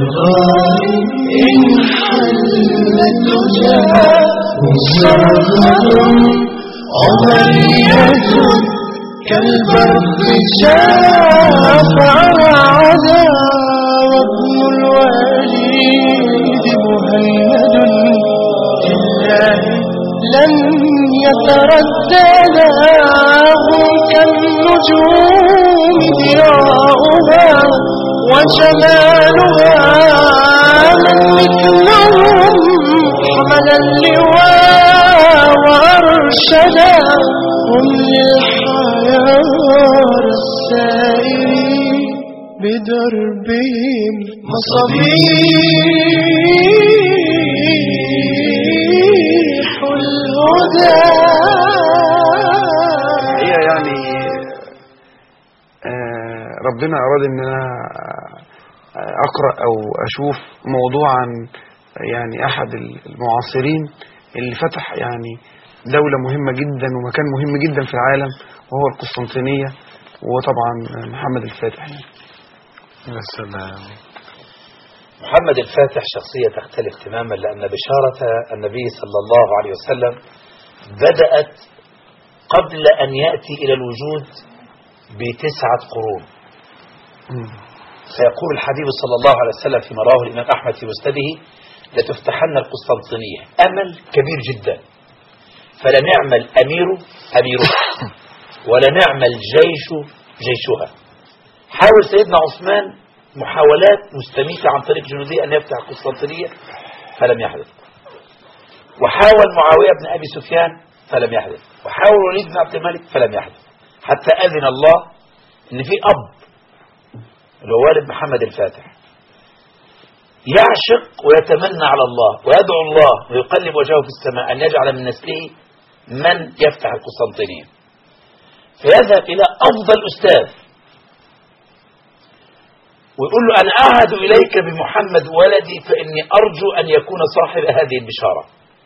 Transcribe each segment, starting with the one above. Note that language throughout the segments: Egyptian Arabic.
إن حلت جاء مسرة عمرية كالبرق شاف على عدا وابن الوليد مهند لله لن يترددا هم كالنجوم ضياؤها وجمالها من مثلهم حمل اللواء وأرشدا هم للحيار السائرين بدربهم مصابيح الهدى هي يعني آه، ربنا أراد إن أنا آه، أقرأ أو أشوف موضوع عن يعني أحد المعاصرين اللي فتح يعني دولة مهمة جدا ومكان مهم جدا في العالم وهو القسطنطينية وهو طبعا محمد الفاتح يعني. يا سلام محمد الفاتح شخصية تختلف تماما لأن بشارة النبي صلى الله عليه وسلم بدأت قبل أن يأتي إلى الوجود بتسعة قرون سيقول الحبيب صلى الله عليه وسلم فيما رواه الإمام أحمد في مسنده لتفتحن القسطنطينية أمل كبير جدا فلنعم الأمير أميرها ولنعم الجيش جيشها حاول سيدنا عثمان محاولات مستميتة عن طريق جنودية أن يفتح القسطنطينية فلم يحدث وحاول معاوية بن أبي سفيان فلم يحدث وحاول وليد بن عبد الملك فلم يحدث حتى أذن الله أن في أب اللي هو والد محمد الفاتح يعشق ويتمنى على الله ويدعو الله ويقلب وجهه في السماء أن يجعل من نسله من يفتح القسطنطينية فيذهب إلى أفضل أستاذ ويقول له أنا أعهد إليك بمحمد ولدي فإني أرجو أن يكون صاحب هذه البشارة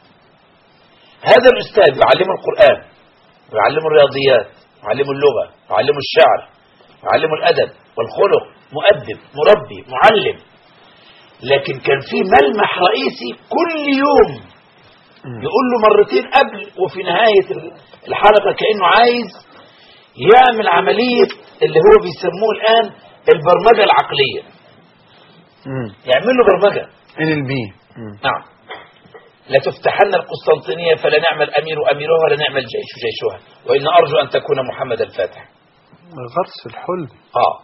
هذا الأستاذ يعلمه القرآن ويعلمه الرياضيات ويعلمه اللغة ويعلمه الشعر ويعلمه الأدب والخلق مؤدب مربي معلم لكن كان في ملمح رئيسي كل يوم يقول له مرتين قبل وفي نهاية الحلقة كأنه عايز يعمل عملية اللي هو بيسموه الآن البرمجة العقلية يعمل له برمجة ان ال بي نعم لا تفتحن القسطنطينية فلا نعم الأمير أميرها ولا نعم الجيش جيشها وإن أرجو أن تكون محمد الفاتح غرس الحلم آه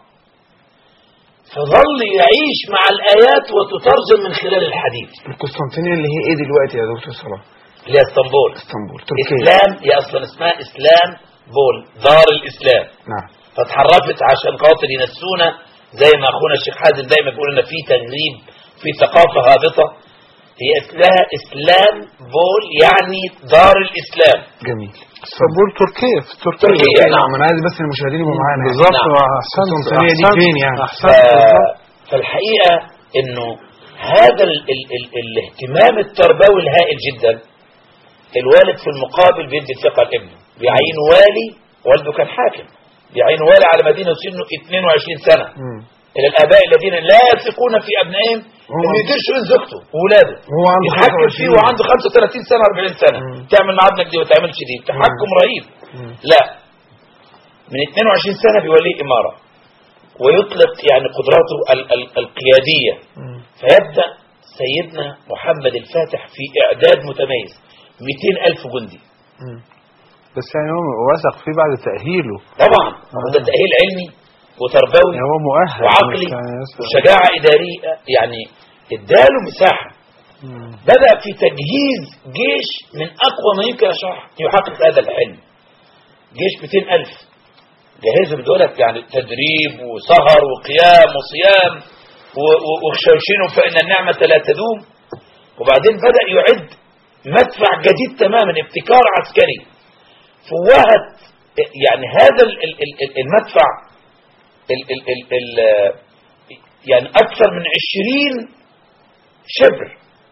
فظل يعيش مع الآيات وتترجم من خلال الحديث القسطنطينية اللي هي ايه دلوقتي يا دكتور صلاح اللي هي اسطنبول اسطنبول تركيا إسلام هي أصلا اسمها إسلام بول دار الإسلام نعم فتحرفت عشان خاطر ينسونا زي ما أخونا الشيخ حازم دايما بيقول لنا في تغريب في ثقافة هابطة هي اسمها إسلام بول يعني دار الإسلام جميل اسطنبول تركيا في تركيا تركيا، نعم انا عايز بس المشاهدين يبقوا معانا بالظبط نعم. احسنت القسطنطينية دي أحسنت، فين يعني؟ ف... احسنت بالظبط. فالحقيقة انه هذا ال... ال... ال... الاهتمام التربوي الهائل جدا الوالد في المقابل بيدي ثقة لابنه بيعين والي والده كان حاكم بيعين والي على مدينة سنه 22 سنة مم. إلى الآباء الذين لا يثقون في أبنائهم هو إنه يديرش من زوجته وولاده هو عنده يتحكم فيه 25. وعنده 35 سنة 40 سنة مم. تعمل مع ابنك دي وما تعملش دي تحكم رهيب مم. لا من 22 سنة بيوليه إمارة ويطلق يعني قدراته ال- ال- القيادية مم. فيبدأ سيدنا محمد الفاتح في إعداد متميز 200 ألف جندي مم. بس يعني هو وثق فيه بعد تأهيله طبعا وده تأهيل علمي وتربوي يعني هو مؤهل وعقلي مش يعني يسأل. وشجاعة إدارية يعني اداله مساحة مم. بدأ في تجهيز جيش من أقوى ما يمكن يشرح- يحقق هذا الحلم جيش 200 ألف جهزوا بدولت يعني تدريب وسهر وقيام وصيام و- و- وخشوشين فإن النعمة لا تدوم وبعدين بدأ يعد مدفع جديد تماما ابتكار عسكري فوهت يعني هذا ال- ال- ال- المدفع ال ال ال ال يعني أكثر من عشرين شبر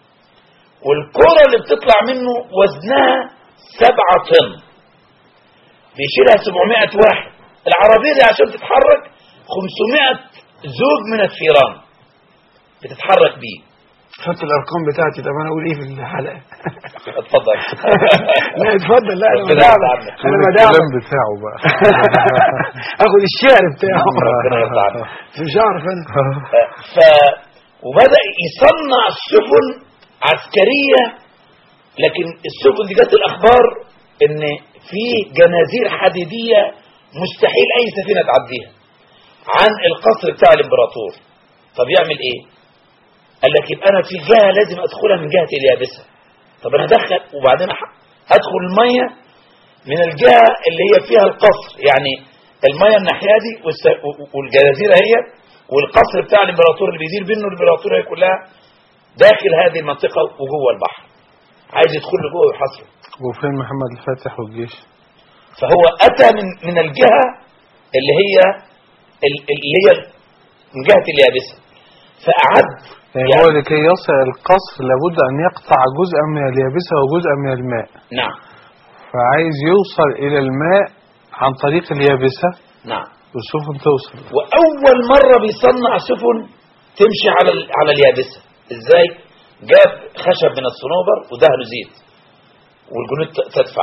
والكرة اللي بتطلع منه وزنها سبعة طن بيشيلها 700 واحد العربية دي عشان تتحرك 500 زوج من الثيران بتتحرك بيه خدت الارقام بتاعتي طب انا اقول ايه في الحلقه اتفضل لا اتفضل لا انا ربنا بدعم يرضى عنك. انا قول بدعم الكلام بتاعه بقى اخد الشعر بتاعه ربنا يرضى عنك. مش هعرف انا ف وبدأ يصنع سفن عسكرية لكن السفن دي جت الأخبار إن في جنازير حديدية مستحيل أي سفينة تعديها عن القصر بتاع الإمبراطور طب يعمل إيه؟ قال لك يبقى أنا في جهة لازم أدخلها من جهة اليابسة طب أنا أدخل وبعدين أح- أدخل المية من الجهة اللي هي فيها القصر يعني المية الناحية دي والس- والجزيرة هي والقصر بتاع الامبراطور اللي بيدير بينه الامبراطورية كلها داخل هذه المنطقة وجوه البحر عايز يدخل لجوه ويحاصره وفين محمد الفاتح والجيش فهو أتى من من الجهة اللي هي ال- اللي هي من جهة اليابسة فأعد يعني هو لكي يصل القصر لابد أن يقطع جزءا من اليابسة وجزءا من الماء نعم فعايز يوصل إلى الماء عن طريق اليابسة نعم والسفن توصل وأول مرة بيصنع سفن تمشي على ال- على اليابسة إزاي؟ جاب خشب من الصنوبر ودهنه زيت والجنود ت- تدفع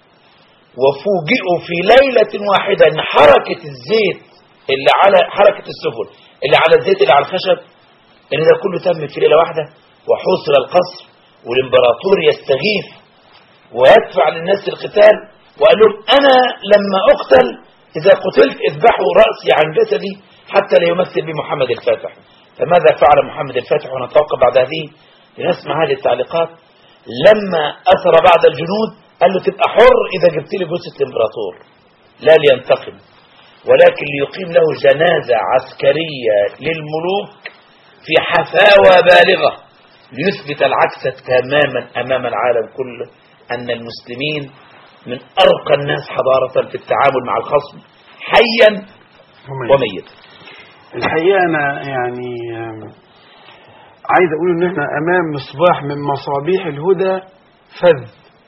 وفوجئوا في ليلة واحدة أن حركة الزيت اللي على حركة السفن اللي على الزيت اللي على الخشب أن ده كله تم في ليلة واحدة وحوصر القصر والإمبراطور يستغيث ويدفع للناس القتال وقال لهم أنا لما أقتل إذا قتلت اذبحوا رأسي عن جسدي حتى لا يمثل بي محمد الفاتح فماذا فعل محمد الفاتح ونتوقع بعد هذه لنسمع هذه التعليقات لما أثر بعد الجنود قال له تبقى حر إذا جبت لي جثة الإمبراطور لا لينتقم ولكن ليقيم له جنازة عسكرية للملوك في حفاوة بالغة ليثبت العكس تماما أمام العالم كله أن المسلمين من أرقى الناس حضارة في التعامل مع الخصم حيا وميتا الحقيقة أنا يعني آم، عايز أقول إن إحنا أمام مصباح من مصابيح الهدى فذ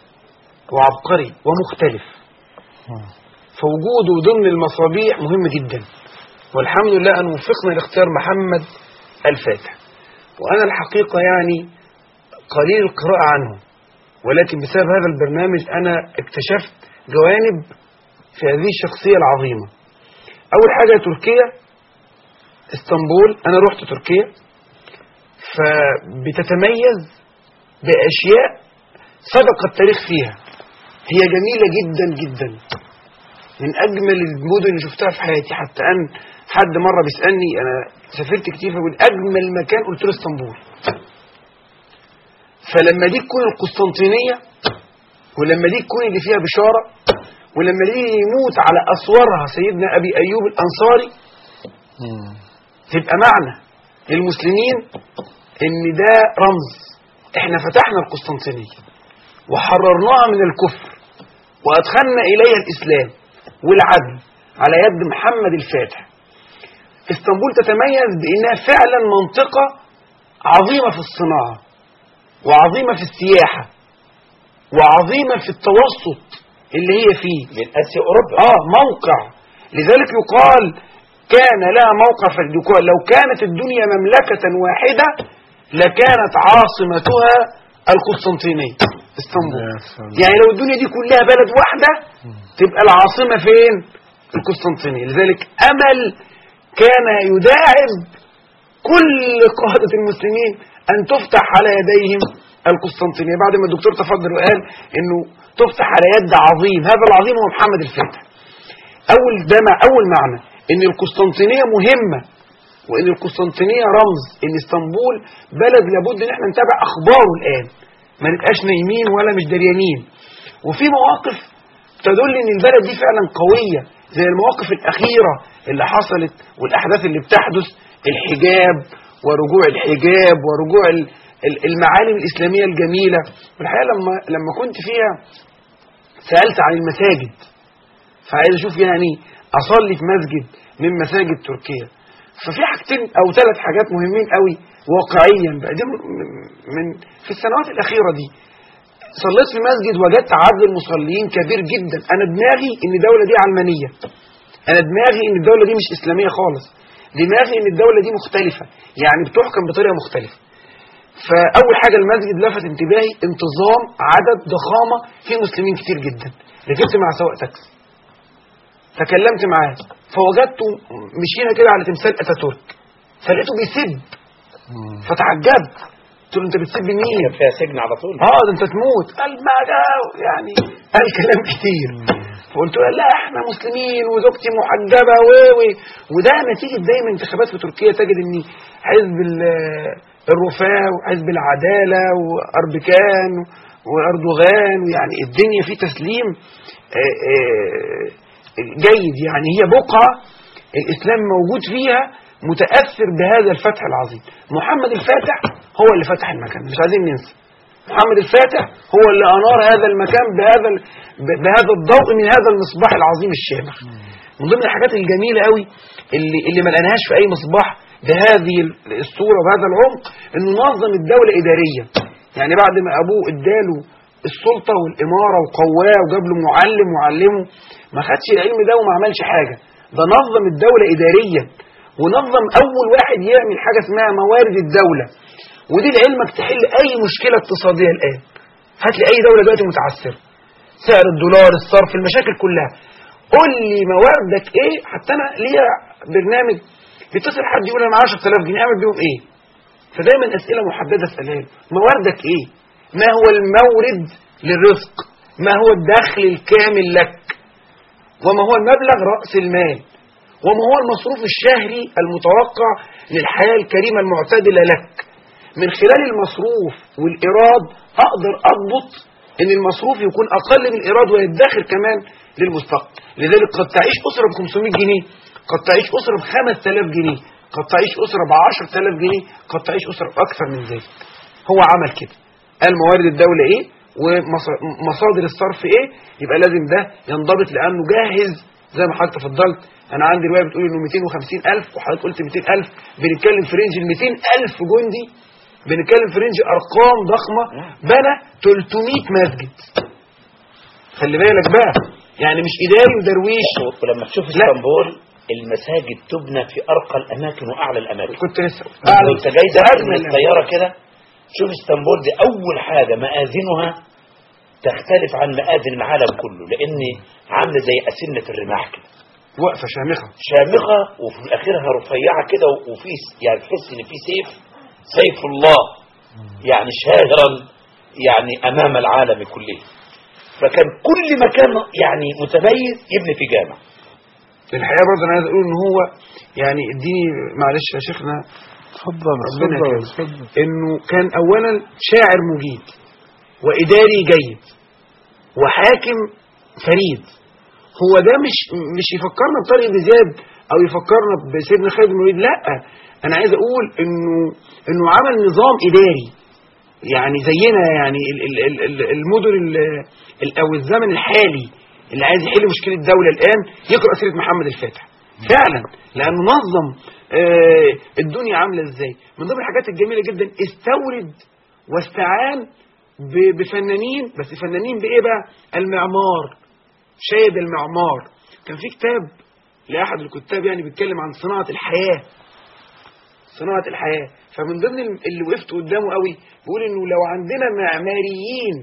وعبقري ومختلف فوجوده ضمن المصابيح مهم جدا والحمد لله أن وفقنا لاختيار محمد الفاتح وأنا الحقيقة يعني قليل القراءة عنه ولكن بسبب هذا البرنامج أنا اكتشفت جوانب في هذه الشخصية العظيمة أول حاجة تركيا اسطنبول أنا رحت تركيا فبتتميز بأشياء سبق التاريخ فيها هي جميلة جدا جدا من أجمل المدن اللي شفتها في حياتي حتى أن حد مرة بيسألني أنا سافرت كتير فبقول أجمل مكان قلت له اسطنبول فلما دي تكون القسطنطينية ولما دي تكون اللي فيها بشارة ولما دي يموت على أسوارها سيدنا أبي أيوب الأنصاري تبقى معنى للمسلمين ان ده رمز احنا فتحنا القسطنطينية وحررناها من الكفر وادخلنا اليها الاسلام والعدل على يد محمد الفاتح اسطنبول تتميز بانها فعلا منطقة عظيمة في الصناعة وعظيمة في السياحة وعظيمة في التوسط اللي هي فيه من آسيا أوروبا اه موقع لذلك يقال كان لها موقع في يقال لو كانت الدنيا مملكة واحدة لكانت عاصمتها القسطنطينية اسطنبول يا سلام. يعني لو الدنيا دي كلها بلد واحدة تبقى العاصمة فين القسطنطينية لذلك أمل كان يداعب كل قادة المسلمين أن تفتح على يديهم القسطنطينية بعد ما الدكتور تفضل وقال أنه تفتح على يد عظيم هذا العظيم هو محمد الفاتح أول ده مع أول معنى أن القسطنطينية مهمة وأن القسطنطينية رمز أن اسطنبول بلد لابد أن احنا نتابع أخباره الآن ما نبقاش نايمين ولا مش دريانين وفي مواقف تدل أن البلد دي فعلا قوية زي المواقف الأخيرة اللي حصلت والأحداث اللي بتحدث الحجاب ورجوع الحجاب ورجوع ال- ال- المعالم الإسلامية الجميلة والحقيقة لما لما كنت فيها سألت عن المساجد فعايز اشوف يعني اصلي في مسجد من مساجد تركيا ففي حاجتين او ثلاث حاجات مهمين قوي واقعيا بقى دي من- من في السنوات الاخيره دي صليت في مسجد وجدت عدد المصلين كبير جدا انا دماغي ان الدوله دي علمانيه انا دماغي ان الدوله دي مش اسلاميه خالص دماغي ان الدوله دي مختلفه يعني بتحكم بطريقه مختلفه فاول حاجه المسجد لفت انتباهي انتظام عدد ضخامه في مسلمين كتير جدا ركبت مع سواق تاكسي تكلمت معاه فوجدته مشينا كده على تمثال اتاتورك فلقيته بيسب فتعجبت قلت له انت بتسب مين كان فيها سجن على طول اه ده انت تموت قال ما ده يعني قال كلام كتير فقلت له لا احنا مسلمين وزوجتي محجبه و و وده نتيجه دايما انتخابات في تركيا تجد ان حزب ال- الرفاه وحزب العداله واربكان واردوغان ويعني الدنيا في تسليم آه، آه، جيد يعني هي بقعه الاسلام موجود فيها متاثر بهذا الفتح العظيم محمد الفاتح هو اللي فتح المكان مش عايزين ننسى محمد الفاتح هو اللي أنار هذا المكان بهذا ال- ب- بهذا الضوء من هذا المصباح العظيم الشامخ من ضمن الحاجات الجميلة قوي اللي, اللي ما لقيناهاش في أي مصباح بهذه ال- الصورة وبهذا العمق إنه نظم الدولة إداريا يعني بعد ما أبوه اداله السلطة والإمارة وقواه وجاب له معلم وعلمه ما خدش العلم ده وما عملش حاجة ده نظم الدولة إداريا ونظم أول واحد يعمل حاجة اسمها موارد الدولة ودي لعلمك تحل اي مشكله اقتصاديه الان هات لي اي دوله دلوقتي متعثره سعر الدولار الصرف المشاكل كلها قول لي مواردك ايه حتى انا ليا برنامج بيتصل حد يقول انا معايا 10000 جنيه اعمل بيهم ايه فدايما اسئله محدده اسالها له مواردك ايه ما هو المورد للرزق ما هو الدخل الكامل لك وما هو المبلغ راس المال وما هو المصروف الشهري المتوقع للحياه الكريمه المعتدله لك من خلال المصروف والإيراد أقدر أضبط إن المصروف يكون أقل من الإيراد ويدخر كمان للمستقبل لذلك قد تعيش أسرة ب 500 جنيه قد تعيش أسرة ب 5000 جنيه قد تعيش أسرة ب 10000 جنيه قد تعيش أسرة بأكثر من ذلك هو عمل كده قال موارد الدولة إيه ومصادر الصرف إيه يبقى لازم ده ينضبط لأنه جاهز زي ما حضرتك تفضلت أنا عندي رواية بتقول إنه 250000 وحضرتك قلت 200000 بنتكلم في رينج ال 200000 جندي بنتكلم في رينج ارقام ضخمه بنى 300 مسجد خلي بالك بقى يعني مش اداري ودرويش ولما تشوف لا. اسطنبول المساجد تبنى في ارقى الاماكن واعلى الاماكن كنت لسه أعلى انت جاي داخل من أجمل الطياره كده شوف اسطنبول دي اول حاجه مآذنها تختلف عن مآذن العالم كله لان عامله زي اسنه الرماح كده وقفه شامخه شامخه وفي اخرها رفيعه كده وفي يعني تحس ان في سيف سيف الله يعني شاهرا يعني امام العالم كله فكان كل مكان يعني متميز يبني في جامع الحقيقه برضه انا عايز اقول ان هو يعني اديني معلش يا شيخنا اتفضل ربنا اتفضل يكرمك. اتفضل انه كان اولا شاعر مجيد واداري جيد وحاكم فريد هو ده مش مش يفكرنا بطارق بن زياد او يفكرنا بسيدنا خالد بن الوليد لا انا عايز اقول انه انه عمل نظام اداري يعني زينا يعني ال- ال- ال- ال- المدن ال- ال- او الزمن الحالي اللي عايز يحل مشكله الدوله الان يقرا سيره محمد الفاتح فعلا لانه نظم آه، الدنيا عامله ازاي من ضمن الحاجات الجميله جدا استورد واستعان ب- بفنانين بس فنانين بايه بقى المعمار شاهد المعمار كان في كتاب لاحد الكتاب يعني بيتكلم عن صناعه الحياه صناعه الحياه فمن ضمن اللي وقفت قدامه قوي بيقول انه لو عندنا معماريين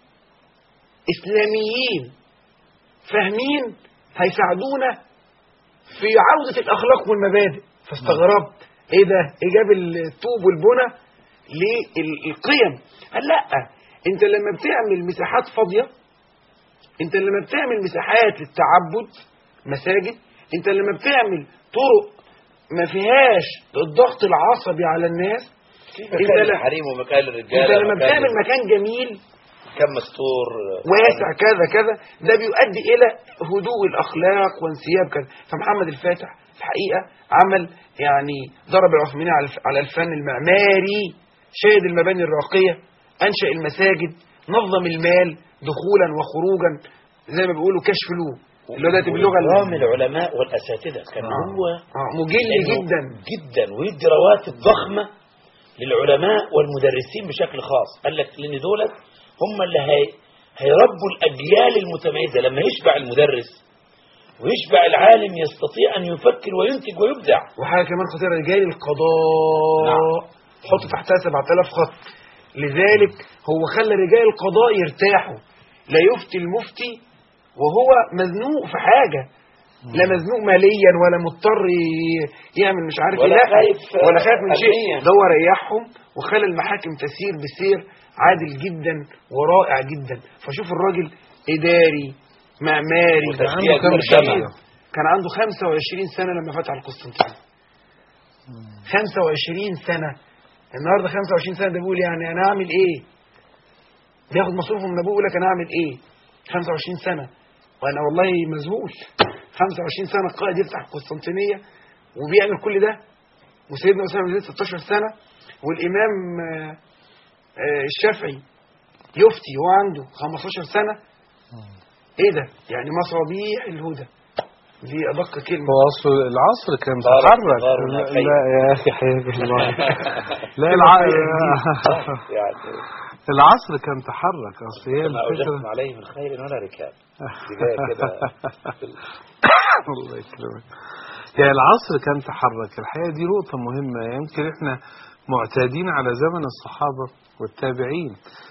اسلاميين فاهمين هيساعدونا في عودة الأخلاق والمبادئ فاستغربت إيه ده إيه جاب الطوب والبنى للقيم قال لا أنت لما بتعمل مساحات فاضية أنت لما بتعمل مساحات للتعبد مساجد أنت لما بتعمل طرق ما فيهاش الضغط العصبي على الناس مكان إذا لا- الحريم ومكان أنت الرجاله لما ومكان بتعمل مكان جميل كم مستور واسع كذا كذا ده بيؤدي الى هدوء الاخلاق وانسياب كذا فمحمد الفاتح الحقيقه عمل يعني ضرب العثمانيين على الف- على الفن المعماري شاهد المباني الراقيه انشا المساجد نظم المال دخولا وخروجا زي ما بيقولوا كشف له اللي هو دلوقتي باللغه ال- وإكرام العلماء والاساتذه كان آه. هو آه، مجل لأنه جدا جدا ويدي رواتب ضخمه للعلماء والمدرسين بشكل خاص قال لك لان دولت هم اللي هي هيربوا الاجيال المتميزه لما يشبع المدرس ويشبع العالم يستطيع أن يفكر وينتج ويبدع وحاجه كمان خطيره رجال القضاء نعم. حط تحتها 7000 خط لذلك هو خلى رجال القضاء يرتاحوا لا يفتي المفتي وهو مزنوق في حاجه لا مزنوق ماليا ولا مضطر ي- يعمل مش عارف ولا ايه لا خايف، آه، ولا خايف من شيء علمياً. ده هو ريحهم وخلى المحاكم تسير بسير عادل جدا ورائع جدا فشوف الراجل اداري معماري وتزكية عنده كام المجتمع. سنة؟ كان عنده 25 سنة لما فتح القسطنطينية 25 سنة النهارده 25 سنة ده بيقول يعني أنا أعمل إيه؟ بياخد مصروفه من أبوه يقول لك أنا أعمل إيه؟ 25 سنة وأنا والله مذهول 25 سنة القائد يفتح القسطنطينية وبيعمل كل ده وسيدنا أسامة بن زيد 16 سنة والإمام آه، آه، الشافعي يفتي وهو عنده 15 سنة إيه ده؟ يعني مصابيح الهدى دي أدق كلمة هو اصل العصر كان دار- تحرك دار لا, الخير. لا يا اخي حياك الله لا الع... يعني العصر كان تحرك اصل هي ما أوجدتم الفكره عليه من خير ولا ركاب دي جاية كده الله يكرمك يعني العصر كان تحرك الحقيقه دي نقطه مهمه يمكن احنا معتادين على زمن الصحابه والتابعين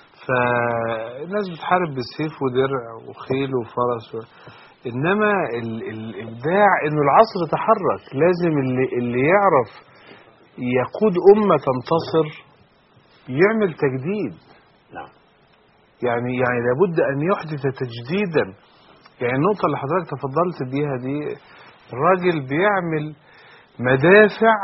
فالناس بتحارب بالسيف ودرع وخيل وفرس و... انما ال... الابداع انه العصر تحرك لازم اللي اللي يعرف يقود امه تنتصر يعمل تجديد نعم يعني يعني لابد ان يحدث تجديدا يعني النقطة اللي حضرتك تفضلت بيها دي الراجل بيعمل مدافع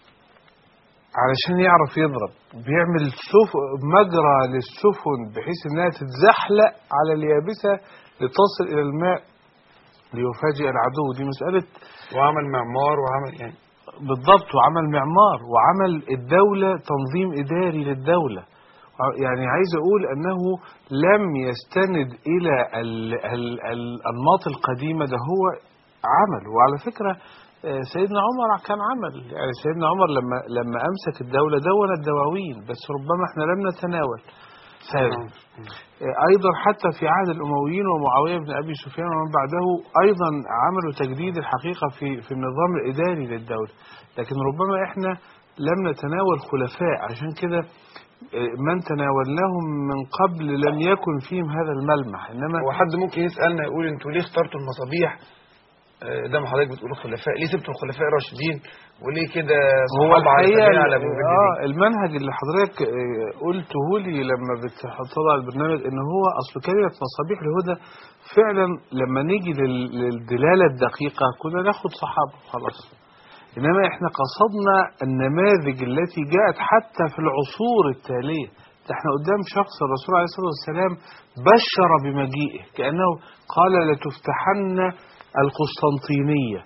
علشان يعرف يضرب بيعمل سف... مجرى للسفن بحيث انها تتزحلق على اليابسة لتصل الى الماء ليفاجئ العدو دي مسألة وعمل معمار وعمل يعني بالضبط وعمل معمار وعمل الدولة تنظيم إداري للدولة يعني عايز أقول أنه لم يستند إلى ال ال الأنماط القديمة ده هو عمل وعلى فكرة آه، سيدنا عمر كان عمل يعني سيدنا عمر لما لما أمسك الدولة دون الدواوين بس ربما احنا لم نتناول ثاني أيضا حتى في عهد الأمويين ومعاوية بن أبي سفيان ومن بعده أيضا عملوا تجديد الحقيقة في في النظام الإداري للدولة لكن ربما إحنا لم نتناول خلفاء عشان كده آه، من تناولناهم من قبل لم يكن فيهم هذا الملمح إنما هو حد ممكن يسألنا يقول انتوا ليه اخترتوا المصابيح آه، ده ما حضرتك بتقولوا خلفاء ليه سبتوا الخلفاء الراشدين وليه كده هو صحابة على الحقيقة سبيل على المبدلين اه المنهج اللي حضرتك آه، قلته لي لما بتطلع البرنامج ان هو اصل كلمة مصابيح الهدى فعلا لما نيجي لل- للدلالة الدقيقة كنا ناخد صحابة خلاص انما احنا قصدنا النماذج التي جاءت حتى في العصور التالية ده احنا قدام شخص الرسول عليه الصلاة والسلام بشر بمجيئه كأنه قال لتفتحن القسطنطينية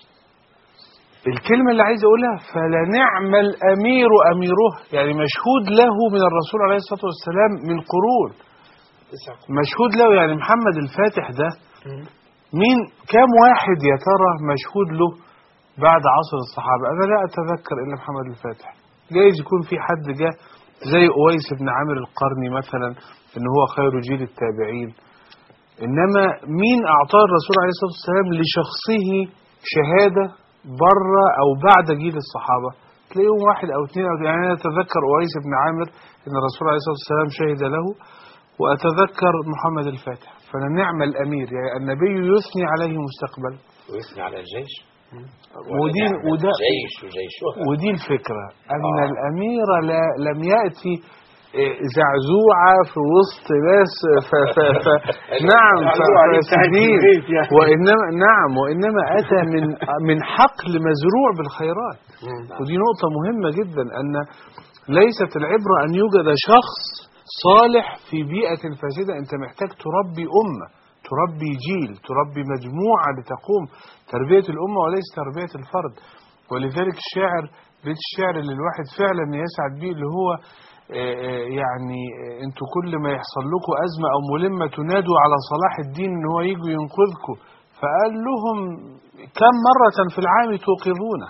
الكلمة اللي عايز أقولها فلنعم الأمير أميره يعني مشهود له من الرسول عليه الصلاة والسلام من قرون مشهود له يعني محمد الفاتح ده مين كام واحد يا ترى مشهود له بعد عصر الصحابة أنا لا أتذكر إلا محمد الفاتح جايز يكون في حد جه زي أويس بن عامر القرني مثلا إن هو خير جيل التابعين إنما مين أعطاه الرسول عليه الصلاة والسلام لشخصه شهادة بره أو بعد جيل الصحابة تلاقيهم واحد أو اثنين أو يعني أنا أتذكر أويس بن عامر إن الرسول عليه الصلاة والسلام شهد له وأتذكر محمد الفاتح فنعم الأمير يعني النبي يثني عليه مستقبلا ويثني على الجيش ودي ونعم وده جيش وجيشها ودي الفكرة أن آه. الأمير لا لم يأتي إيه، زعزوعة في وسط ناس ف ف ف نعم زعزوعة دي بتاعت فاسدين البيت يعني. وإنما نعم وإنما أتى من من حقل مزروع بالخيرات ودي نقطة مهمة جدا أن ليست العبرة أن يوجد شخص صالح في بيئة فاسدة أنت محتاج تربي أمة تربي جيل تربي مجموعة لتقوم تربية الأمة وليس تربية الفرد ولذلك الشاعر بيت الشعر اللي الواحد فعلا يسعد بيه اللي هو آه، آه، يعني آه، انتوا كل ما يحصل لكم أزمة أو ملمة تنادوا على صلاح الدين ان هو يجوا ينقذكم فقال لهم كم مرة في العام توقظونه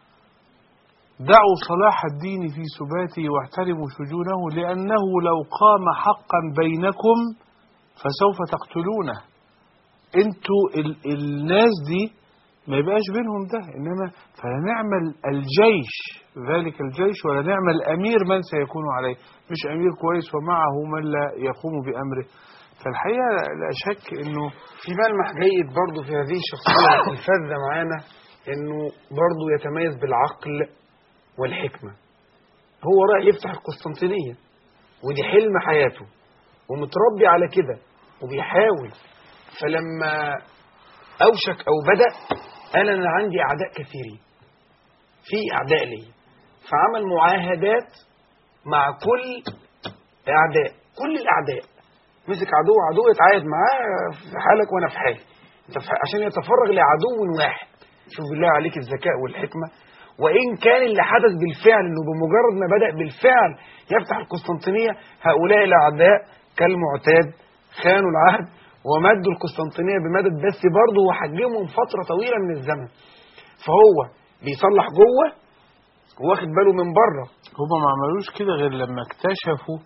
دعوا صلاح الدين في سباته واحترموا شجونه لأنه لو قام حقا بينكم فسوف تقتلونه انتوا ال الناس دي ما يبقاش بينهم ده انما فلنعمل الجيش ذلك الجيش ولا نعمل امير من سيكون عليه مش امير كويس ومعه من لا يقوم بامره فالحقيقه لا شك انه في ملمح جيد برضو في هذه الشخصية الفذة معانا انه برضو يتميز بالعقل والحكمة هو رايح يفتح القسطنطينية ودي حلم حياته ومتربي على كده وبيحاول فلما اوشك او بدأ قال انا عندي اعداء كثيرين في اعداء لي فعمل معاهدات مع كل اعداء كل الاعداء مسك عدو عدو يتعاهد معاه في حالك وانا في حالي انت في- عشان يتفرغ لعدو واحد شوف بالله عليك الذكاء والحكمه وان كان اللي حدث بالفعل انه بمجرد ما بدا بالفعل يفتح القسطنطينيه هؤلاء الاعداء كالمعتاد خانوا العهد ومدوا القسطنطينيه بمدد بس برضه وحجمهم فتره طويله من الزمن فهو بيصلح جوه واخد باله من بره هما ما عملوش كده غير لما اكتشفوا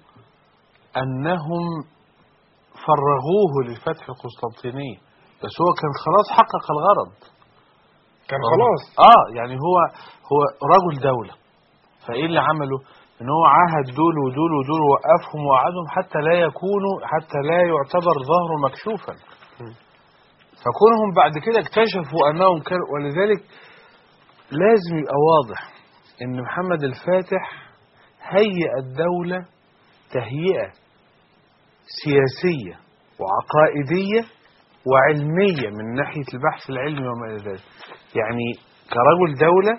انهم فرغوه لفتح القسطنطينية بس هو كان خلاص حقق الغرض كان خلاص اه يعني هو هو رجل دولة فايه اللي عمله ان هو عاهد دول ودول ودول ووقفهم وقعدهم حتى لا يكونوا حتى لا يعتبر ظهره مكشوفا م. فكونهم بعد كده اكتشفوا انهم كانوا ولذلك لازم يبقى واضح ان محمد الفاتح هيئ الدولة تهيئة سياسية وعقائدية وعلمية من ناحية البحث العلمي وما إلى ذلك يعني كرجل دولة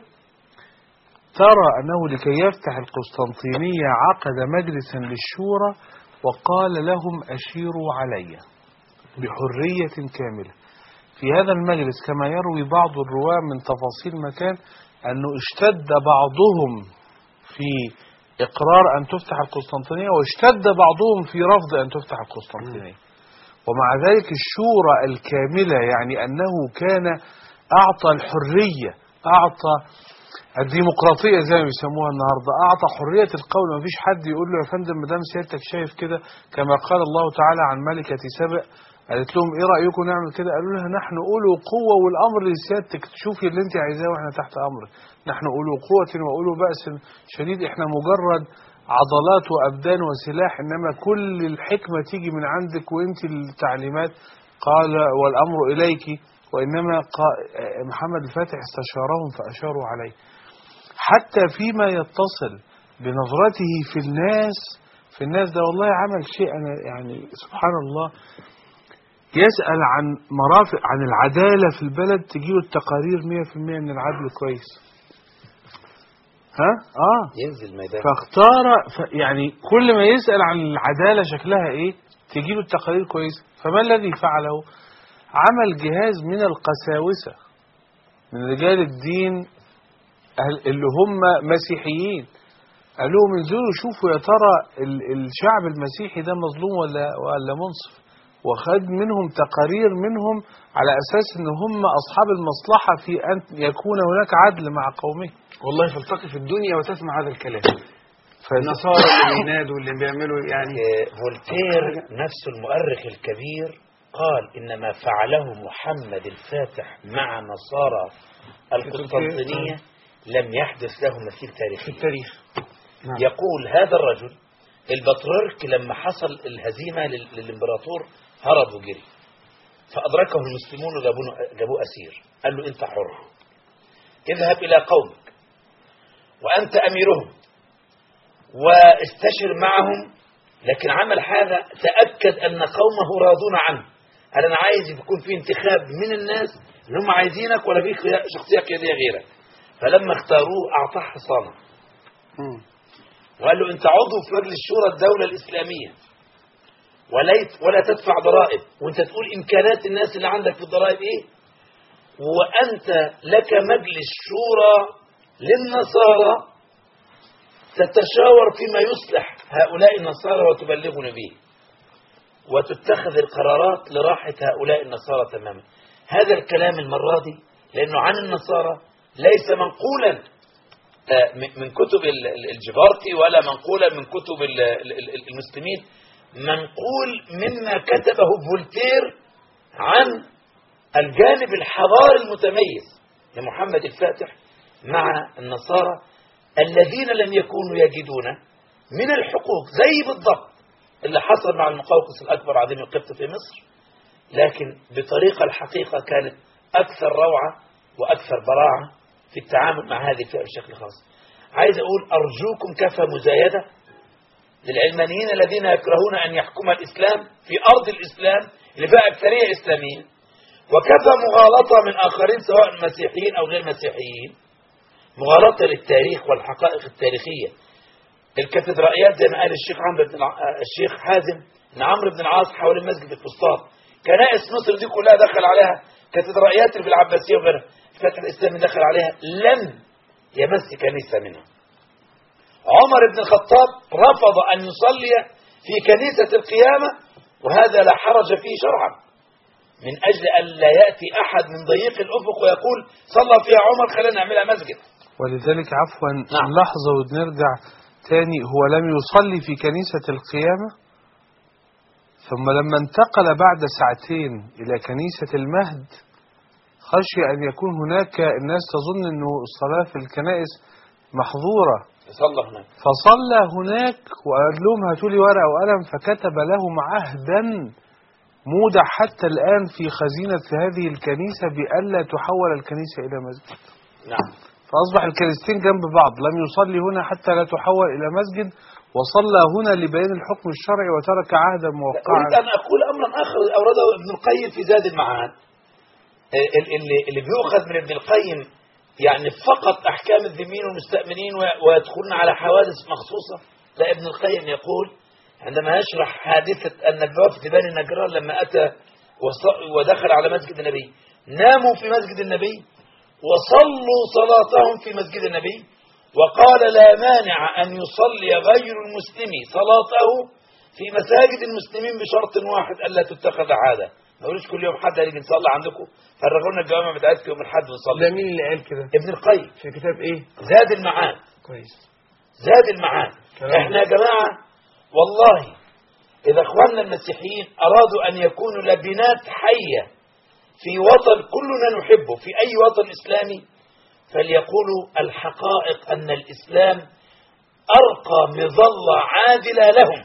ترى أنه لكي يفتح القسطنطينية عقد مجلسا للشورى وقال لهم أشيروا علي بحرية كاملة في هذا المجلس كما يروي بعض الرواة من تفاصيل مكان أنه اشتد بعضهم في إقرار أن تفتح القسطنطينية واشتد بعضهم في رفض أن تفتح القسطنطينية ومع ذلك الشورى الكاملة يعني أنه كان أعطى الحرية أعطى الديمقراطية زي ما بيسموها النهاردة أعطى حرية القول ما فيش حد يقول له يا فندم ما دام سيادتك شايف كده كما قال الله تعالى عن ملكة سبأ قالت لهم ايه رأيكم نعمل كده قالوا لها نحن أولو قوة والأمر لسيادتك تشوفي اللي انت عايزاه واحنا تحت أمرك نحن أولو قوة وأولو بأس شديد احنا مجرد عضلات وأبدان وسلاح إنما كل الحكمة تيجي من عندك وانت التعليمات قال والأمر إليك وإنما قا- محمد الفاتح استشارهم فأشاروا عليه حتى فيما يتصل بنظرته في الناس في الناس ده والله عمل شيء أنا يعني سبحان الله يسأل عن مرافق عن العدالة في البلد تجيله التقارير 100% من العدل كويس ها اه ينزل ميدان فاختار ف يعني كل ما يسأل عن العدالة شكلها ايه تجيله التقارير كويس فما الذي فعله عمل جهاز من القساوسة من رجال الدين أهل- اللي هم مسيحيين قال لهم انزلوا شوفوا يا ترى ال- الشعب المسيحي ده مظلوم ولا ولا منصف وخد منهم تقارير منهم على اساس ان هم اصحاب المصلحه في ان يكون هناك عدل مع قومه والله تلتقي في الدنيا وتسمع هذا الكلام فالنصارى النصارى اللي بينادوا اللي بيعملوا يعني آه، فولتير نفسه المؤرخ الكبير قال إن ما فعله محمد الفاتح مع نصارى القسطنطينية لم يحدث له مثيل في تاريخي التاريخ نعم. يقول هذا الرجل البطريرك لما حصل الهزيمة لل- للإمبراطور هرب وجري فأدركه المسلمون وجابوه جابوه أسير قال له أنت حر اذهب إلى قومك وأنت أميرهم واستشر معهم لكن عمل هذا تأكد أن قومه راضون عنه قال أنا عايز يكون في انتخاب من الناس اللي هم عايزينك ولا في خيا- شخصية قيادية غيرك فلما اختاروه أعطاه حصانة مم. وقال له انت عضو في مجلس شورى الدولة الإسلامية وليت ولا تدفع ضرائب وانت تقول إمكانات الناس اللي عندك في الضرائب ايه وأنت لك مجلس شورى للنصارى تتشاور فيما يصلح هؤلاء النصارى وتبلغني به وتتخذ القرارات لراحة هؤلاء النصارى تماما هذا الكلام المرة دي لأنه عن النصارى ليس منقولا آه، من من كتب ال- ال- الجبارتي ولا منقولا من كتب ال- ال- ال- المسلمين منقول مما كتبه فولتير عن الجانب الحضاري المتميز لمحمد الفاتح مع النصارى الذين لم يكونوا يجدون من الحقوق زي بالضبط اللي حصل مع المقوقس الأكبر عظيم القبط في مصر لكن بطريقة الحقيقة كانت أكثر روعة وأكثر براعة في التعامل مع هذه الفئة بشكل خاص عايز أقول أرجوكم كفى مزايدة للعلمانيين الذين يكرهون أن يحكم الإسلام في أرض الإسلام اللي فيها أكثرية إسلامية وكفى مغالطة من آخرين سواء مسيحيين أو غير مسيحيين مغالطة للتاريخ والحقائق التاريخية الكاتدرائيات زي ما قال الشيخ عمرو بن الع... الشيخ حازم ان عمرو بن العاص حوالين مسجد الفسطاط كنائس مصر دي كلها دخل عليها كاتدرائيات اللي في العباسيه وغيرها الفتح الاسلامي دخل عليها لم يمس كنيسه منها عمر بن الخطاب رفض ان يصلي في كنيسه القيامه وهذا لا حرج فيه شرعا من اجل ان لا ياتي احد من ضيق الافق ويقول صلى فيها عمر خلينا نعملها مسجد ولذلك عفوا نعم. لحظة ونرجع تاني هو لم يصلي في كنيسة القيامة ثم لما انتقل بعد ساعتين إلى كنيسة المهد خشي أن يكون هناك الناس تظن أنه الصلاة في الكنائس محظورة صلى هناك فصلى هناك وقال لهم هاتوا لي ورقة وقلم فكتب لهم عهدا مودع حتى الآن في خزينة هذه الكنيسة بألا تحول الكنيسة إلى مسجد نعم فأصبح الكنيستين جنب بعض لم يصلي هنا حتى لا تحول إلى مسجد وصلى هنا لبيان الحكم الشرعي وترك عهدا أريد موقعا أن أقول أمرا آخر أورده ابن القيم في زاد المعاد ال- اللي, اللي بيؤخذ من ابن القيم يعني فقط أحكام الذمين والمستأمنين و- ويدخلون على حوادث مخصوصة لا ابن القيم يقول عندما يشرح حادثة أن بوفد بني نجران لما أتى وص- ودخل على مسجد النبي ناموا في مسجد النبي وصلوا صلاتهم في مسجد النبي وقال لا مانع أن يصلي غير المسلم صلاته في مساجد المسلمين بشرط واحد ألا تتخذ عادة ما يقولوش كل يوم حد هيجي نصلي عندكم فرغوا لنا الجوامع بتاعتكم يوم الحد ده ونصلي مين اللي قال كده ابن القيم في كتاب ايه زاد المعاد كويس زاد المعاد كلام. احنا يا جماعة والله إذا إخواننا المسيحيين أرادوا أن يكونوا لبنات حية في وطن كلنا نحبه في أي وطن إسلامي فليقولوا الحقائق أن الإسلام أرقى مظلة عادلة لهم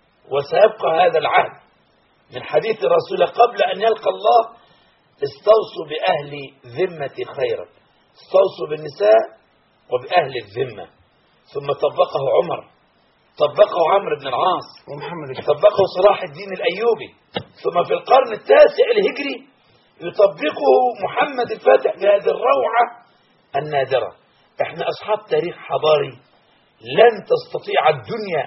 وسيبقى هذا العهد من حديث رسول قبل أن يلقى الله استوصوا بأهل ذمة خيرا استوصوا بالنساء وبأهل الذمة ثم طبقه عمر طبقه عمرو بن العاص ومحمد الفتح طبقه صلاح الدين الأيوبي ثم في القرن التاسع الهجري يطبقه محمد الفاتح بهذه الروعة النادرة احنا أصحاب تاريخ حضاري لن تستطيع الدنيا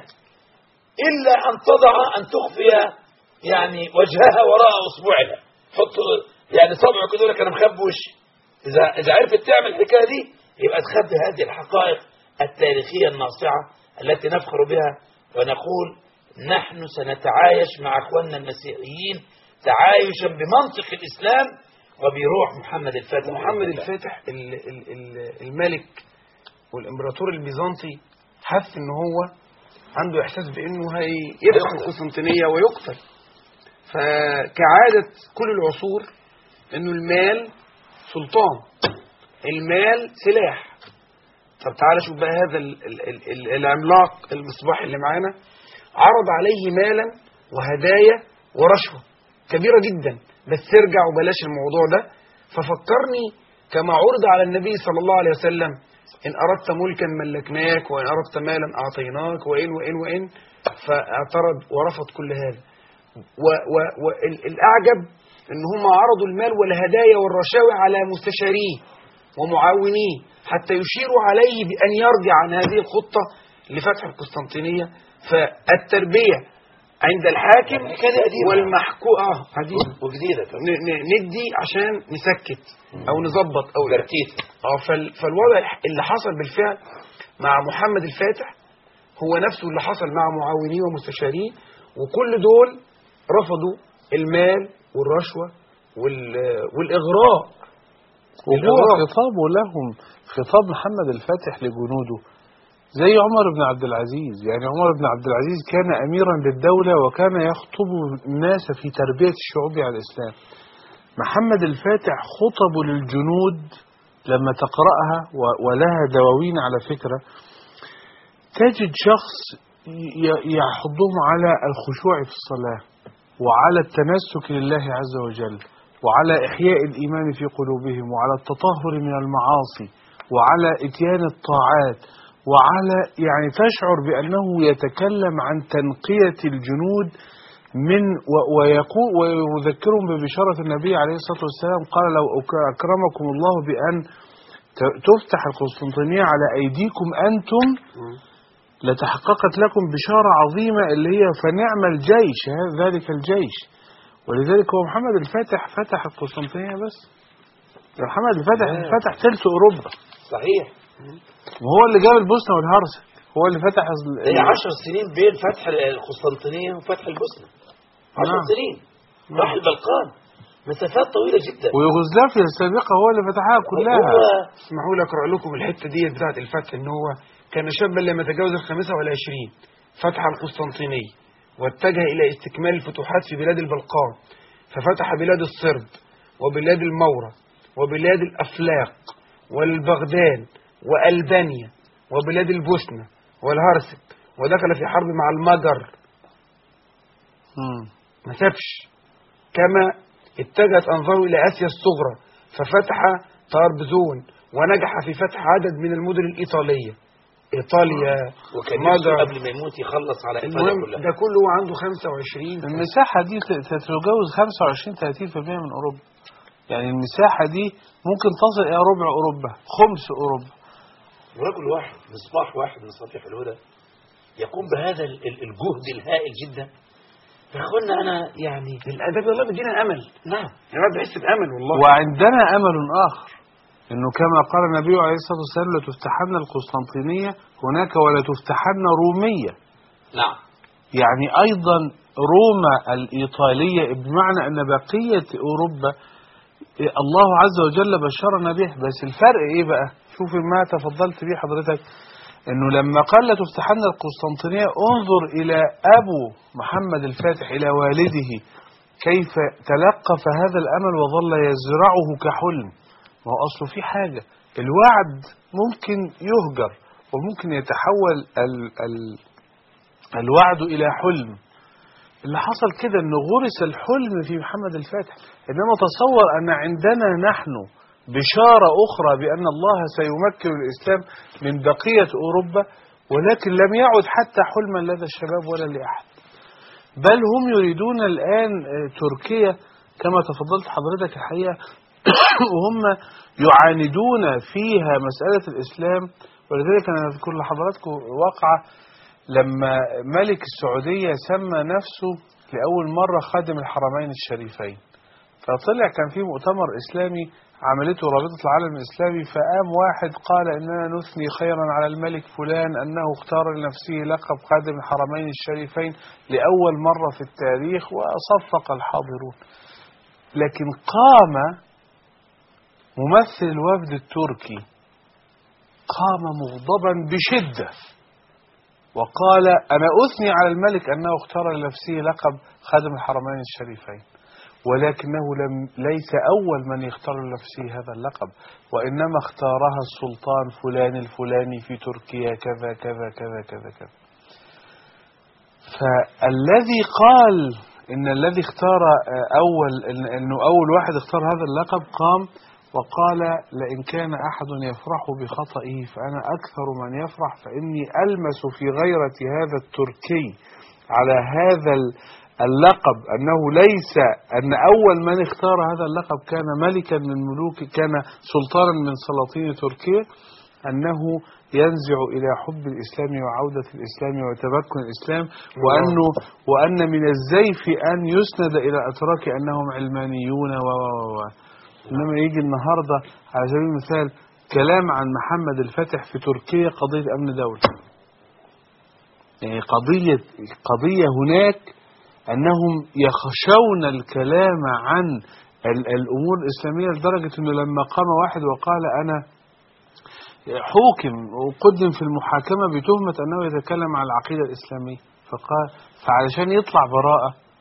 إلا أن تضع أن تخفي يعني وجهها وراء أصبعها حط يعني صبعك كده يقول لك أنا مخبي وشي إذا إذا عرفت تعمل الحكاية دي يبقى تخبي هذه الحقائق التاريخية الناصعة التي نفخر بها ونقول نحن سنتعايش مع أخواننا المسيحيين تعايشا بمنطق الإسلام وبروح محمد الفاتح محمد الفاتح ال- ال- ال- الملك والامبراطور البيزنطي حس ان هو عنده احساس بانه هيدخل هيقتل. القسطنطينيه ويقتل فكعاده كل العصور انه المال سلطان المال سلاح طب تعالى شوف بقى هذا ال ال ال ال العملاق المصباح اللي معانا عرض عليه مالا وهدايا ورشوة كبيرة جدا بس ارجع وبلاش الموضوع ده ففكرني كما عرض على النبي صلى الله عليه وسلم إن أردت ملكا ملكناك وإن أردت مالا أعطيناك وإن وإن وإن فاعترض ورفض كل هذا والأعجب إن هم عرضوا المال والهدايا والرشاوي على مستشاريه ومعاونيه حتى يشيروا عليه بأن يرجع عن هذه الخطة لفتح القسطنطينية فالتربية عند الحاكم الحكاية دي قديمة. والمحكو اه قديمة. وجديدة كمان. ن- ن- ندي عشان نسكت او نظبط او ترتيب اه فال- فالوضع اللي حصل بالفعل مع محمد الفاتح هو نفسه اللي حصل مع معاونيه ومستشاريه وكل دول رفضوا المال والرشوة وال- والإغراء وهو الإغراء. خطابه لهم خطاب محمد الفاتح لجنوده زي عمر بن عبد العزيز يعني عمر بن عبد العزيز كان أميرا للدولة وكان يخطب الناس في تربية الشعوب على الإسلام محمد الفاتح خطبه للجنود لما تقرأها و- ولها دواوين على فكرة تجد شخص ي- يحضهم على الخشوع في الصلاة وعلى التمسك لله عز وجل وعلى إحياء الإيمان في قلوبهم وعلى التطهر من المعاصي وعلى إتيان الطاعات وعلى يعني تشعر بأنه يتكلم عن تنقية الجنود من و- ويقول ويذكرهم ببشارة النبي عليه الصلاة والسلام قال لو أك- أكرمكم الله بأن ت- تفتح القسطنطينية على أيديكم أنتم لتحققت لكم بشارة عظيمة اللي هي فنعم الجيش ه- ذلك الجيش ولذلك هو محمد الفاتح فتح القسطنطينية بس ده محمد الفاتح آه. فتح ثلث أوروبا صحيح وهو اللي جاب البوسنة والهرسك هو اللي فتح ال- هي 10 سنين بين فتح القسطنطينية وفتح البوسنة 10 نعم. سنين راح البلقان مسافات طويلة جدا ويوغوسلافيا السابقة هو اللي فتحها كلها هو اسمحوا لي اقرا لكم الحته دي بتاعت الفتح ان هو كان شابا لم يتجاوز الخامسه والعشرين فتح القسطنطينيه واتجه الى استكمال الفتوحات في بلاد البلقان ففتح بلاد الصرب وبلاد المورة وبلاد الافلاق والبغداد والبانيا وبلاد البوسنه والهرسك ودخل في حرب مع المجر مم. ما سابش كما اتجهت أنظاره إلى آسيا الصغرى ففتح طرابزون ونجح في فتح عدد من المدن الإيطالية إيطاليا وكان نفسه مجر قبل ما يموت يخلص على إيطاليا المهم كلها ده كله هو عنده 25 سنة. المساحة دي ت- تتجاوز 25 30% من أوروبا يعني المساحة دي ممكن تصل إلى ربع أوروبا خمس أوروبا ورجل واحد مصباح واحد من مصابيح الهدى يقوم بهذا ال- ال- الجهد الهائل جدا يا اخوانا انا يعني الأدب والله بيدينا أمل نعم الواحد بيحس بأمل والله وعندنا أمل آخر إنه كما قال النبي عليه الصلاة والسلام لتفتحن القسطنطينية هناك ولا تفتحن رومية نعم يعني أيضا روما الإيطالية بمعنى أن بقية أوروبا الله عز وجل بشرنا به بس الفرق إيه بقى شوف ما تفضلت به حضرتك انه لما قال لا تفتحن القسطنطينية انظر الى ابو محمد الفاتح الى والده كيف تلقف هذا الامل وظل يزرعه كحلم ما هو اصله في حاجة الوعد ممكن يهجر وممكن يتحول ال ال الوعد الى حلم اللي حصل كده انه غرس الحلم في محمد الفاتح انما تصور ان عندنا نحن بشارة أخرى بأن الله سيمكن الإسلام من بقية أوروبا ولكن لم يعد حتى حلما لدى الشباب ولا لأحد بل هم يريدون الآن آه، تركيا كما تفضلت حضرتك الحقيقة وهم يعاندون فيها مسألة الإسلام ولذلك أنا أذكر لحضراتكم واقعة لما ملك السعودية سمى نفسه لأول مرة خادم الحرمين الشريفين فطلع كان في مؤتمر إسلامي عملته رابطة العالم الإسلامي فقام واحد قال إننا نثني خيرا على الملك فلان أنه اختار لنفسه لقب خادم الحرمين الشريفين لأول مرة في التاريخ وصفق الحاضرون لكن قام ممثل الوفد التركي قام مغضبا بشدة وقال أنا أثني على الملك أنه اختار لنفسه لقب خادم الحرمين الشريفين ولكنه لم ليس أول من يختار لنفسه هذا اللقب وإنما اختارها السلطان فلان الفلاني في تركيا كذا كذا كذا كذا كذا فالذي قال إن الذي اختار آه، أول إن- إنه أول واحد اختار هذا اللقب قام وقال لئن كان أحد يفرح بخطئه فأنا أكثر من يفرح فإني ألمس في غيرة هذا التركي على هذا ال- اللقب أنه ليس أن أول من اختار هذا اللقب كان ملكا من ملوك كان سلطانا من سلاطين تركيا أنه ينزع إلى حب الإسلام وعودة الإسلام وتمكن الإسلام وأنه وأن من الزيف أن يسند إلى أتراك أنهم علمانيون و و و و. إنما يجي النهاردة على سبيل المثال كلام عن محمد الفاتح في تركيا قضية أمن دولة يعني قضية قضية هناك أنهم يخشون الكلام عن ال- الأمور الإسلامية لدرجة أنه لما قام واحد وقال أنا حوكم وقدم في المحاكمة بتهمة أنه يتكلم عن العقيدة الإسلامية فقال فعلشان يطلع براءة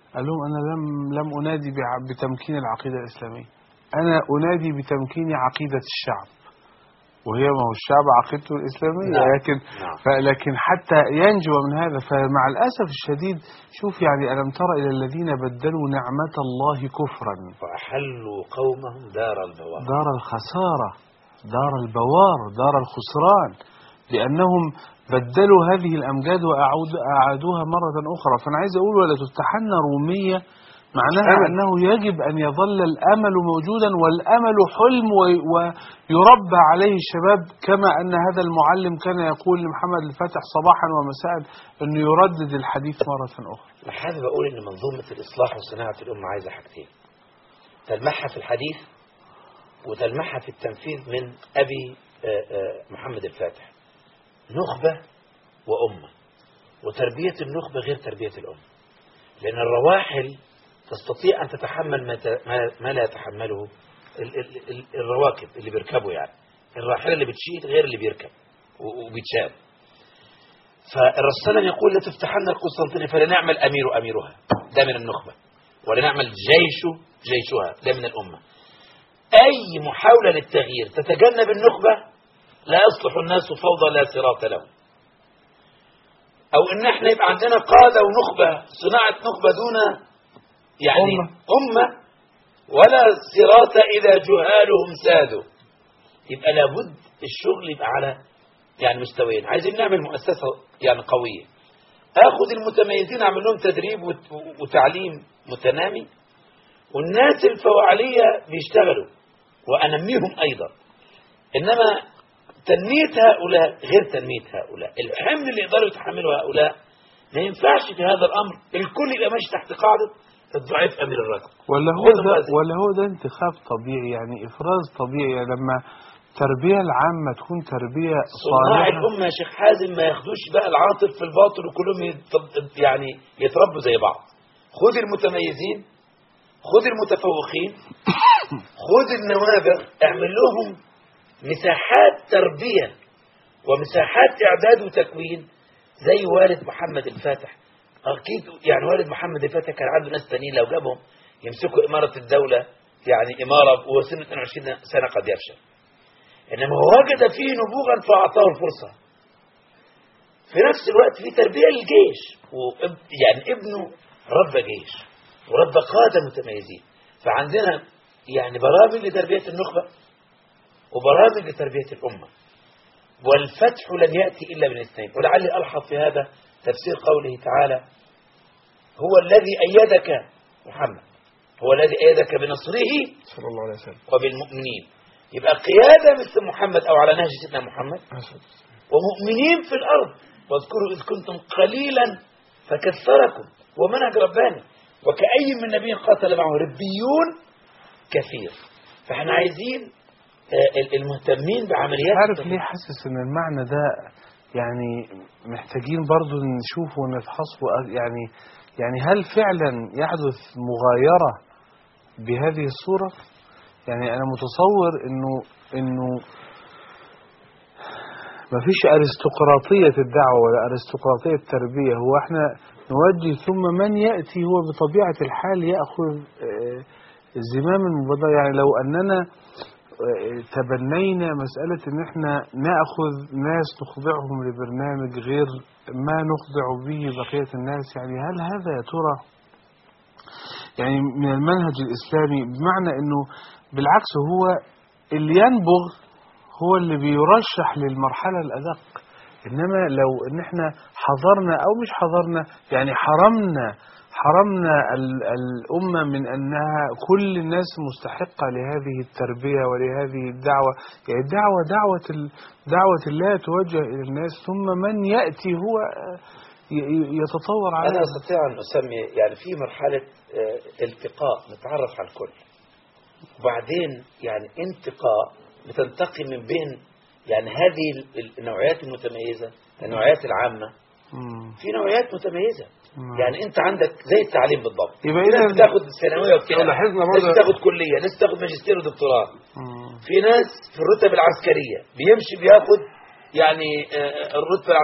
قال لهم أنا لم لم أنادي بع- بتمكين العقيدة الإسلامية أنا أنادي بتمكين عقيدة الشعب وهي ما هو الشعب عقيدته الإسلامية نعم. لكن نعم. ف- لكن حتى ينجو من هذا فمع الأسف الشديد شوف يعني ألم تر إلى الذين بدلوا نعمة الله كفرا وأحلوا قومهم دار البوار دار الخسارة دار البوار دار الخسران لأنهم بدلوا هذه الأمجاد وأعادوها مرة أخرى فأنا عايز أقول ولا تفتحن رومية معناها أمل. أنه يجب أن يظل الأمل موجودا والأمل حلم وي- ويربى عليه الشباب كما أن هذا المعلم كان يقول لمحمد الفاتح صباحا ومساء أنه يردد الحديث مرة أخرى أنا حابب أقول إن منظومة الإصلاح وصناعة الأمة عايزة حاجتين تلمحها في الحديث وتلمحها في التنفيذ من أبي آه، آه، محمد الفاتح نخبة وأمة وتربية النخبة غير تربية الأمة لأن الرواحل تستطيع أن تتحمل ما ت- ما- ما لا يتحمله ال- ال- ال- الرواكب اللي بيركبوا يعني الراحلة اللي بتشيل غير اللي بيركب و- وبيتشال فالرسول صلى الله عليه وسلم يقول لتفتحن القسطنطينية فلنعمل أمير أميرها ده من النخبة ولنعمل جيش جيشها ده من الأمة أي محاولة للتغيير تتجنب النخبة لا يصلح الناس فوضى لا صراط لهم أو إن احنا يبقى عندنا قادة ونخبة صناعة نخبة دون يعني أمة. أمة, أمة ولا صراط إذا جهالهم سادوا يبقى لابد الشغل يبقى على يعني مستويين عايزين نعمل مؤسسة يعني قوية اخد المتميزين اعمل لهم تدريب وت- وتعليم متنامي والناس الفواعلية بيشتغلوا وانميهم ايضا انما تنمية هؤلاء غير تنمية هؤلاء الحمل اللي يقدروا يتحمله هؤلاء ما ينفعش في هذا الامر الكل يبقى ماشي تحت قاعدة الضعيف امير الرجل ولا هو خذوا ده بالك. ولا هو ده انتخاب طبيعي يعني افراز طبيعي يعني لما التربيه العامه تكون تربيه صناع صالحه الأمة يا شيخ حازم ما ياخدوش بقى العاطف في الباطل وكلهم يترب- يعني يتربوا زي بعض خد المتميزين خد المتفوقين خد النوابغ اعمل لهم مساحات تربية ومساحات إعداد وتكوين زي والد محمد الفاتح أكيد يعني والد محمد الفاتح كان عنده ناس تانيين لو جابهم يمسكوا إمارة الدولة يعني إمارة وهو سنة 22 سنة قد يفشل إنما هو وجد فيه نبوغا فأعطاه الفرصة في نفس الوقت في تربية للجيش واب يعني ابنه ربى جيش وربى قادة متميزين فعندنا يعني برامج لتربية النخبة وبرامج لتربية الأمة والفتح لن يأتي إلا من اثنين ولعلي ألحظ في هذا تفسير قوله تعالى هو الذي أيدك محمد هو الذي أيدك بنصره صلى الله عليه وسلم وبالمؤمنين يبقى قيادة مثل محمد أو على نهج سيدنا محمد ومؤمنين في الأرض واذكروا إذ كنتم قليلا فكثركم ومنهج رباني وكأي من نبي قاتل معه ربيون كثير فاحنا عايزين آه، المهتمين بعمليات عارف ليه حاسس ان المعنى ده يعني محتاجين برضو نشوفه ونفحصه أ- يعني يعني هل فعلا يحدث مغايرة بهذه الصورة يعني انا متصور انه انه ما فيش ارستقراطية الدعوة ولا ارستقراطية التربية هو احنا نوجه ثم من يأتي هو بطبيعة الحال يأخذ آه، زمام المبادرة يعني لو أننا آه، تبنينا مسألة ان احنا نأخذ ناس نخضعهم لبرنامج غير ما نخضع به بقية الناس يعني هل هذا يا ترى يعني من المنهج الإسلامي بمعنى أنه بالعكس هو اللي ينبغ هو اللي بيرشح للمرحلة الأدق إنما لو إن إحنا حضرنا أو مش حضرنا يعني حرمنا حرمنا ال- الأمة من أنها كل الناس مستحقة لهذه التربية ولهذه الدعوة يعني الدعوة دعوة ال- دعوة الله توجه إلى الناس ثم من يأتي هو آه، ي- ي- يتطور أنا عليه أستطيع أن أسمي يعني في مرحلة آه، التقاء نتعرف على الكل وبعدين يعني انتقاء بتنتقي من بين يعني هذه ال- النوعيات المتميزة النوعيات العامة مم. في نوعيات متميزة مم. يعني انت عندك زي التعليم بالضبط يبقى في ناس إذا- بتاخد الثانويه وابتدائي لو لاحظنا ناس برضه- بتاخد كليه ناس بتاخد ماجستير ودكتوراه مم. في ناس في الرتب العسكريه بيمشي بياخد يعني آه، الرتبه الع-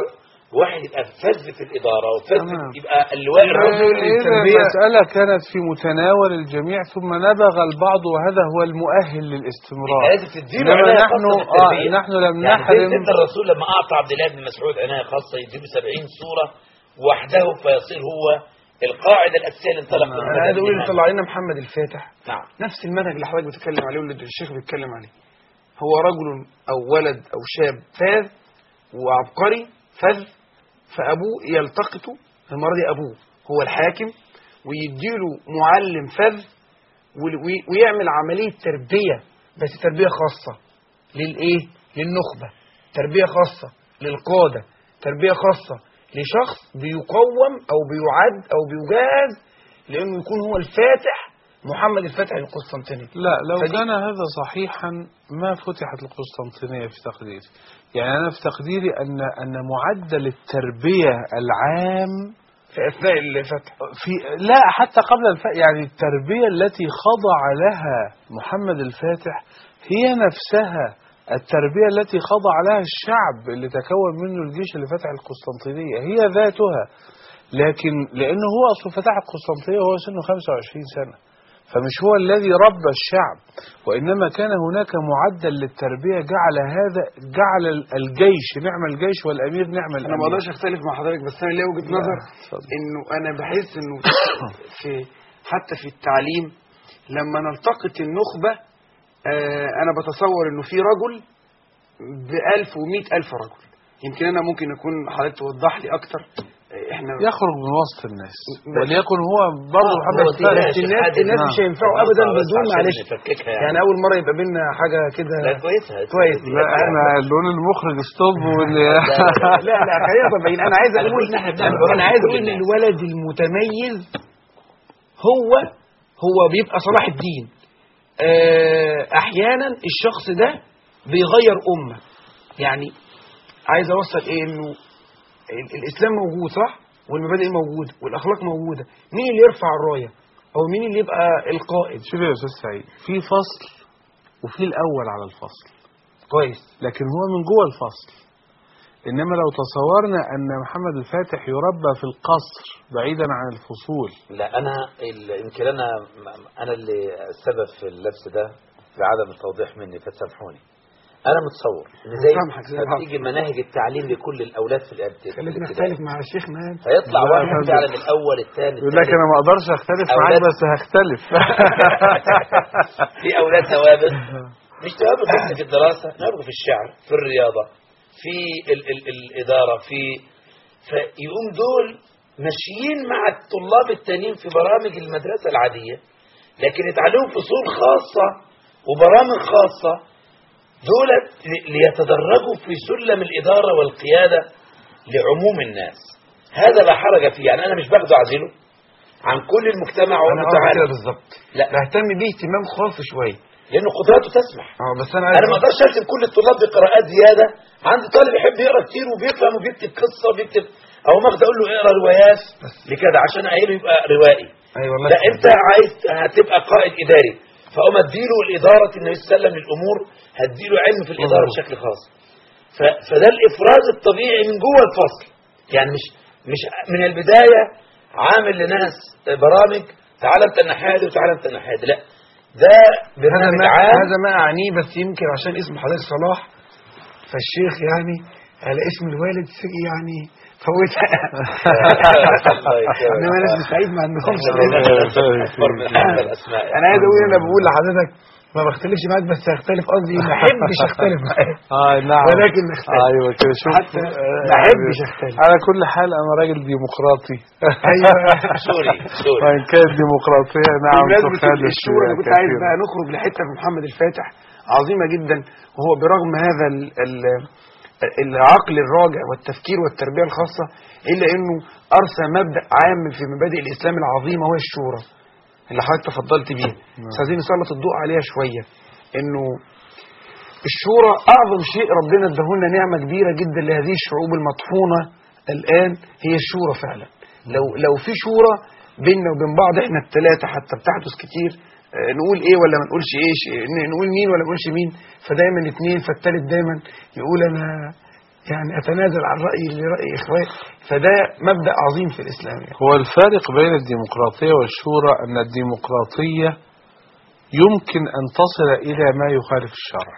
واحد يبقى فذ في الاداره وفذ تمام. يبقى اللواء الرجل إذا التربية- المسألة كانت في متناول الجميع ثم نبغ البعض وهذا هو المؤهل للاستمرار لازم تديله إنما عنايه نحن خاصه بالتربيه آه نحن لم يعني نحرم سيدنا الرسول لما اعطى عبد الله بن مسعود عنايه خاصه يديله 70 سوره وحده فيصير هو القاعده الاساسيه اللي انطلق منها انا عايز اقول الإيمان. طلع لنا محمد الفاتح نعم نفس المنهج اللي حضرتك بتتكلم عليه واللي الشيخ بيتكلم عليه هو رجل او ولد او شاب فاذ وعبقري فذ فابوه يلتقطه المره دي ابوه هو الحاكم ويديله معلم فذ وال- وي- ويعمل عمليه تربيه بس تربيه خاصه للايه للنخبه تربيه خاصه للقاده تربيه خاصه لشخص بيقوم او بيعد او بيجاز لانه يكون هو الفاتح محمد الفاتح للقسطنطينيه لا لو فدي- كان هذا صحيحا ما فتحت القسطنطينية في تقديري يعني أنا في تقديري أن أن معدل التربية العام في اثناء الفتح في لا حتى قبل الف... يعني التربية التي خضع لها محمد الفاتح هي نفسها التربية التي خضع لها الشعب اللي تكون منه الجيش اللي فتح القسطنطينية هي ذاتها لكن لأنه هو أصلا فتح القسطنطينية وهو سنه 25 سنة فمش هو الذي ربى الشعب وإنما كان هناك معدل للتربية جعل هذا جعل الجيش نعم الجيش والأمير نعم انا ما الأمير اقدرش اختلف مع حضرتك بس انا ليا وجهه لا، نظر اتفضل. انه انا بحس انه في حتى في التعليم لما نلتقط النخبه آه انا بتصور انه في رجل بألف ومئة ألف رجل يمكن أنا ممكن أكون حضرتك توضح لي أكتر آه، إحنا يخرج من وسط الناس وليكن هو برضه آه، محمد هو الفاتح دي- الناس الناس مش هينفعوا أبدا بدون معلش نفككها يعني يعني أول مرة يبقى بينا حاجة كده لا كويسه كويس لا احنا نقول المخرج ستوب واللي لا لا خلينا طبيعيين أنا عايز أنا أقول بقول إن إحنا بنعمل أنا عايز كل أقول إن الناس. الولد المتميز هو هو بيبقى صلاح الدين آه، أحيانا الشخص ده بيغير أمة يعني عايز أوصل إيه إنه ال- الإسلام موجود صح والمبادئ موجودة والأخلاق موجودة مين اللي يرفع الراية أو مين اللي يبقى القائد شوف يا استاذ سعيد في فصل وفي الاول على الفصل كويس لكن هو من جوه الفصل انما لو تصورنا ان محمد الفاتح يربى في القصر بعيدا عن الفصول لا انا ال- يمكن انا انا اللي السبب في اللبس ده بعدم التوضيح مني فسامحوني انا متصور ان زي مسامحك زي ما تيجي مناهج التعليم لكل الاولاد في الابتدائي خليك نختلف مع الشيخ مان هيطلع لا، واحد فندم. فعلا الاول الثاني يقول لك انا ما اقدرش اختلف معاك أولاد- بس هختلف في اولاد ثوابت مش ثوابت بس في الدراسه نابغ في الشعر في الرياضه في ال ال الاداره في فيقوم دول ماشيين مع الطلاب التانيين في برامج المدرسه العاديه لكن يتعلموا فصول خاصه وبرامج خاصه دول ل- ليتدرجوا في سلم الاداره والقياده لعموم الناس هذا لا حرج فيه يعني انا مش باخده اعزله عن كل المجتمع أنا واقول له قصدي كده تعالى بالظبط لا بهتم بيه اهتمام خاص شوية لانه قدراته تسمح اه بس أنا عايز انا ما اقدرش الزم كل الطلاب بقراءات زياده عندي طالب يحب يقرا كتير وبيفهم وبيكتب قصه وبيكتب او ماخد اقول له اقرا روايات لكده عشان عيله يبقى روائي أيوة والله لا انت عايز هتبقى قائد اداري فاقوم اديله الاداره النبي صلى الله عليه وسلم للامور هديله علم في الاداره بشكل خاص ف- فده الافراز الطبيعي من جوه الفصل يعني مش مش من البدايه عامل لناس برامج تعالى انت النحادي وتعالى انت النحادي لا ده هذا برنامج ما عام هذا ما أعنيه بس يمكن عشان اسم حضرتك صلاح فالشيخ يعني على اسم الوالد سي- يعني فوتها الله يكرمك. انما ناس سعيد ما عندهمش إحنا الاسم. لنا أكبر من هذا الأسماء انا عايز اقول انا بقول لحضرتك ما بختلفش معاك بس هختلف قصدي ما احبش اختلف معاك اه نعم ولكن نختلف. ايوه كده شوف حتى آه، ما احبش اختلف على كل حال انا راجل ديمقراطي ايوه سوري سوري وان كانت ديمقراطيه نعم بمناسبة تخالف الشورى انا كنت عايز كثيراً. بقى نخرج لحته في محمد الفاتح عظيمه جدا وهو برغم هذا ال ال العقل الراجع والتفكير والتربيه الخاصه الا انه ارسى مبدا عام في مبادئ الاسلام العظيمه وهي الشورى اللي حضرتك تفضلت بيها بس عايزين نسلط الضوء عليها شويه انه الشورى اعظم شيء ربنا اداهولنا نعمه كبيره جدا لهذه الشعوب المطحونه الان هي الشورى فعلا لو لو في شورى بيننا وبين بعض احنا الثلاثه حتى بتحدث كتير آه، نقول ايه ولا ما نقولش ايه ش- ن- نقول مين ولا ما نقولش مين فدايما اثنين فالثالث دايما يقول انا يعني اتنازل عن رايي لراي اخواني فده مبدا عظيم في الاسلام يعني. هو الفارق بين الديمقراطية والشورى أن الديمقراطية يمكن أن تصل إلى ما يخالف الشرع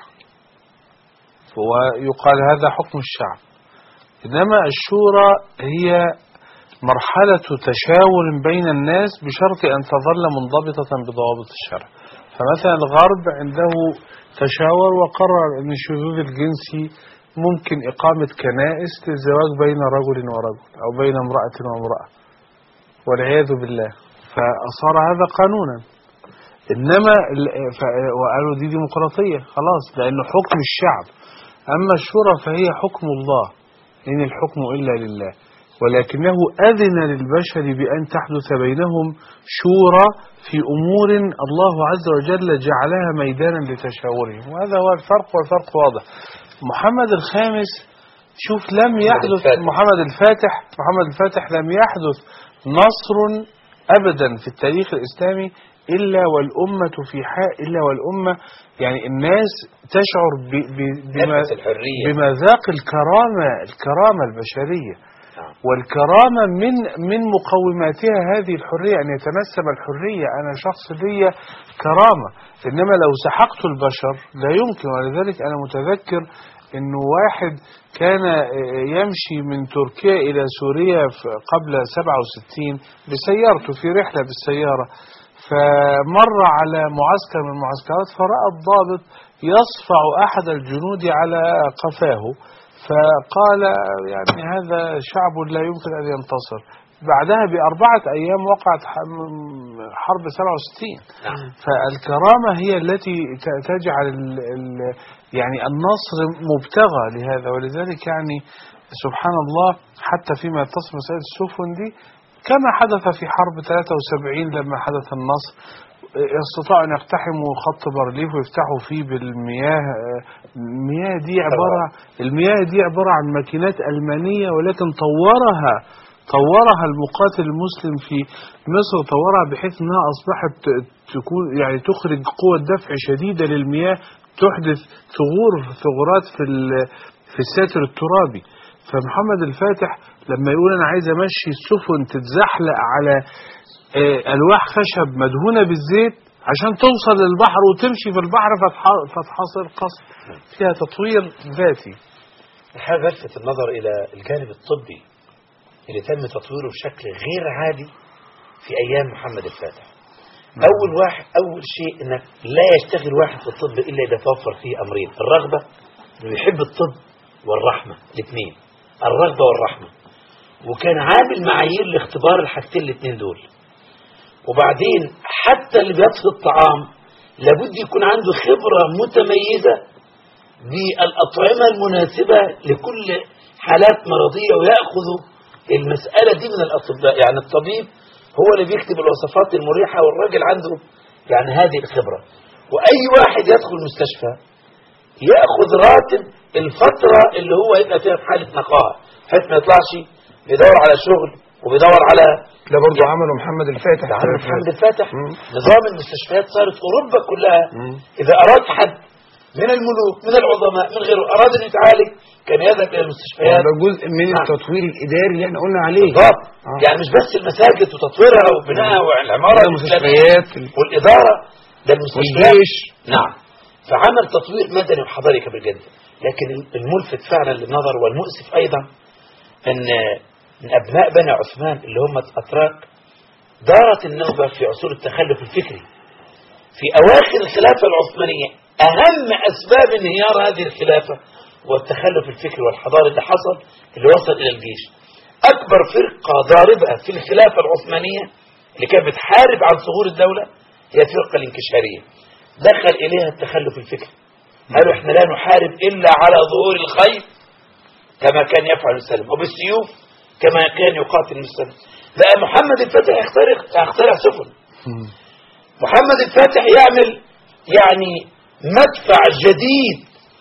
ويقال هذا حكم الشعب إنما الشورى هي مرحلة تشاور بين الناس بشرط أن تظل منضبطة بضوابط الشرع فمثلا الغرب عنده تشاور وقرر أن الشذوذ الجنسي ممكن إقامة كنائس للزواج بين رجل ورجل أو بين امرأة وامرأة والعياذ بالله فصار هذا قانونا إنما ال- ف- وقالوا دي ديمقراطية خلاص لأنه حكم الشعب أما الشورى فهي حكم الله إن الحكم إلا لله ولكنه أذن للبشر بأن تحدث بينهم شورى في أمور الله عز وجل جعلها ميدانا لتشاورهم وهذا هو الفرق والفرق واضح محمد الخامس شوف لم يحدث الفاتح. محمد الفاتح محمد الفاتح لم يحدث نصر أبدا في التاريخ الإسلامي إلا والأمة في حال إلا والأمة يعني الناس تشعر ب ب بما نفس الحرية بمذاق الكرامة الكرامة البشرية نعم. والكرامة من من مقوماتها هذه الحرية أن يتنسب الحرية أنا شخص لي كرامة إنما لو سحقت البشر لا يمكن ولذلك أنا متذكر إنه واحد كان يمشي من تركيا إلى سوريا في- قبل 67 بسيارته في رحلة بالسيارة فمر على معسكر من المعسكرات فرأى الضابط يصفع أحد الجنود على قفاه فقال يعني هذا شعب لا يمكن أن ينتصر بعدها بأربعة أيام وقعت ح- م- حرب 67 نعم. فالكرامة هي التي ت- تجعل ال ال يعني النصر مبتغى لهذا ولذلك يعني سبحان الله حتى فيما يتصل مسألة السفن دي كما حدث في حرب 73 لما حدث النصر استطاعوا ان يقتحموا خط بارليف ويفتحوا فيه بالمياه المياه دي عبارة المياه دي عبارة عن ماكينات ألمانية ولكن طورها طورها المقاتل المسلم في مصر طورها بحيث انها اصبحت ت- تكون يعني تخرج قوة دفع شديدة للمياه تحدث ثغور ثغرات في ال- في الساتر الترابي فمحمد الفاتح لما يقول انا عايز امشي السفن تتزحلق على آه، الواح خشب مدهونه بالزيت عشان توصل للبحر وتمشي في البحر فتح- فتحاصر قصر فيها تطوير ذاتي الحقيقة لفت النظر إلى الجانب الطبي اللي تم تطويره بشكل غير عادي في أيام محمد الفاتح أول واحد أول شيء إنك لا يشتغل واحد في الطب إلا إذا توفر فيه أمرين الرغبة إنه يحب الطب والرحمة الاثنين الرغبة والرحمة وكان عامل معايير لاختبار الحاجتين الاثنين دول وبعدين حتى اللي بيطهي الطعام لابد يكون عنده خبرة متميزة بالأطعمة المناسبة لكل حالات مرضية ويأخذ المسألة دي من الأطباء يعني الطبيب هو اللي بيكتب الوصفات المريحة والراجل عنده يعني هذه الخبرة وأي واحد يدخل المستشفى يأخذ راتب الفترة اللي هو يبقى فيها في حالة نقاهة بحيث ما يطلعش بيدور على شغل وبيدور على ده برضه عمله محمد الفاتح ده عم محمد الفاتح مم. نظام المستشفيات صارت أوروبا كلها مم. إذا أراد حد من الملوك من العظماء من غيره أراد أن يتعالج كان يذهب إلى المستشفيات ده جزء من نعم. التطوير الاداري اللي احنا قلنا عليه بالضبط آه. يعني مش بس المساجد وتطويرها وبنائها والعمارة ده المستشفيات والإدارة ده المستشفيات والجيش نعم فعمل تطوير مدني وحضاري كبير جدا لكن الملفت فعلا للنظر والمؤسف أيضا أن من أبناء بني عثمان اللي هم الأتراك دارت النوبة في عصور التخلف الفكري في أواخر الخلافة العثمانية أهم أسباب انهيار هذه الخلافة والتخلف الفكري والحضاري اللي حصل اللي وصل إلى الجيش أكبر فرقة ضاربة في الخلافة العثمانية اللي كانت بتحارب عن ظهور الدولة هي الفرقة الانكشارية دخل إليها التخلف الفكري قالوا احنا لا نحارب إلا على ظهور الخير كما كان يفعل السلم وبالسيوف كما كان يقاتل السلم بقى محمد الفاتح يخترق يخترع سفن محمد الفاتح يعمل يعني مدفع جديد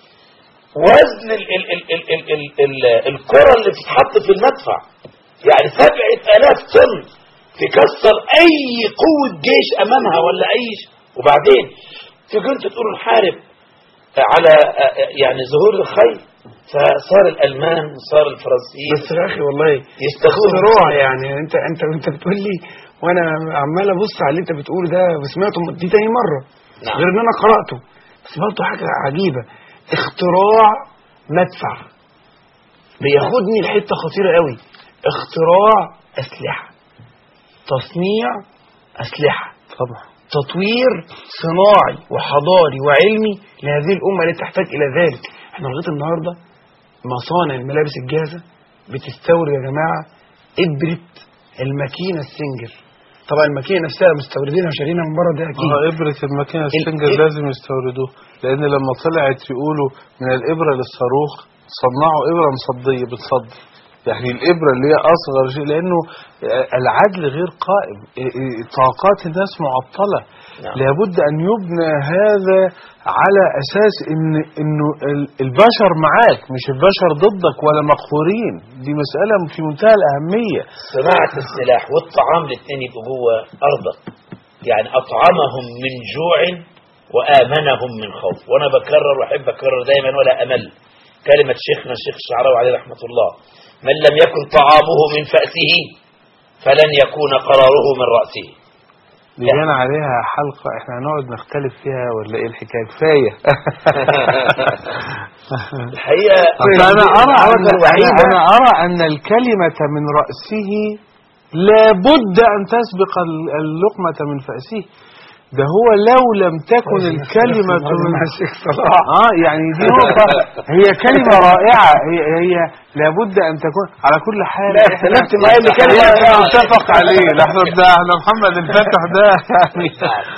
وزن ال ال ال ال ال ال ال الكرة اللي بتتحط في المدفع يعني سبعة آلاف طن تكسر أي قوة جيش أمامها ولا أي ش- وبعدين تيجي أنت تقول نحارب على يعني ظهور الخير فصار الالمان صار الفرنسيين بس يا اخي والله يستخدموا اختراع يعني انت انت انت بتقول لي وانا عمال ابص على اللي انت بتقوله ده وسمعته دي تاني مره نعم. غير ان انا قراته بس برضه حاجه عجيبه اختراع مدفع بياخدني لحته خطيره قوي اختراع اسلحه تصنيع اسلحه طبعا تطوير صناعي وحضاري وعلمي لهذه الأمة التي تحتاج إلى ذلك احنا لغاية النهاردة مصانع الملابس الجاهزة بتستورد يا جماعة إبرة الماكينة السنجر طبعا الماكينة نفسها مستوردينها وشارينها من بره ده أكيد اه إبرة الماكينة السنجر ال- لازم يستوردوه لأن لما طلعت يقولوا من الإبرة للصاروخ صنعوا إبرة مصدية بتصدي يعني الإبرة اللي هي أصغر شيء لأنه آه، العدل غير قائم آه، آه، طاقات الناس معطلة نعم. لابد أن يبنى هذا على أساس إن إنه ال- البشر معاك مش البشر ضدك ولا مقهورين دي مسألة في منتهى الأهمية صناعة السلاح والطعام الاثنين يبقوا جوه أرضك يعني أطعمهم من جوع وآمنهم من خوف وأنا بكرر وأحب أكرر دايما ولا أمل كلمة شيخنا الشيخ الشعراوي عليه رحمة الله من لم يكن طعامه من فأسه فلن يكون قراره من رأسه دي جانا عليها حلقة احنا هنقعد نختلف فيها ولا ايه الحكاية كفاية الحقيقة أصل أنا أرى أن العودة أنا, الوحيدة أنا أرى أن الكلمة من رأسه لابد أن تسبق ال- اللقمة من فأسه ده هو لو لم تكن الكلمة من مع الشيخ صلاح اه يعني دي نقطة هي كلمة رائعة هي, هي لابد أن تكون على كل حال لا، اختلفت معايا إن كلمة هي رائعة. متفق عليه ده احنا ده احنا محمد الفتح ده يعني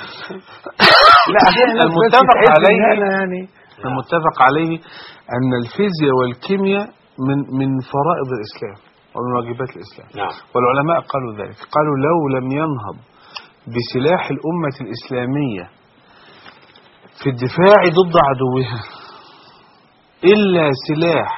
لا عشان الناس بس المتفق تحس إن عليه أنا يعني المتفق عليه أن الفيزياء والكيمياء من من فرائض الإسلام ومن واجبات الإسلام نعم والعلماء قالوا ذلك قالوا لو لم ينهض بسلاح الأمة الإسلامية في الدفاع ضد عدوها إلا سلاح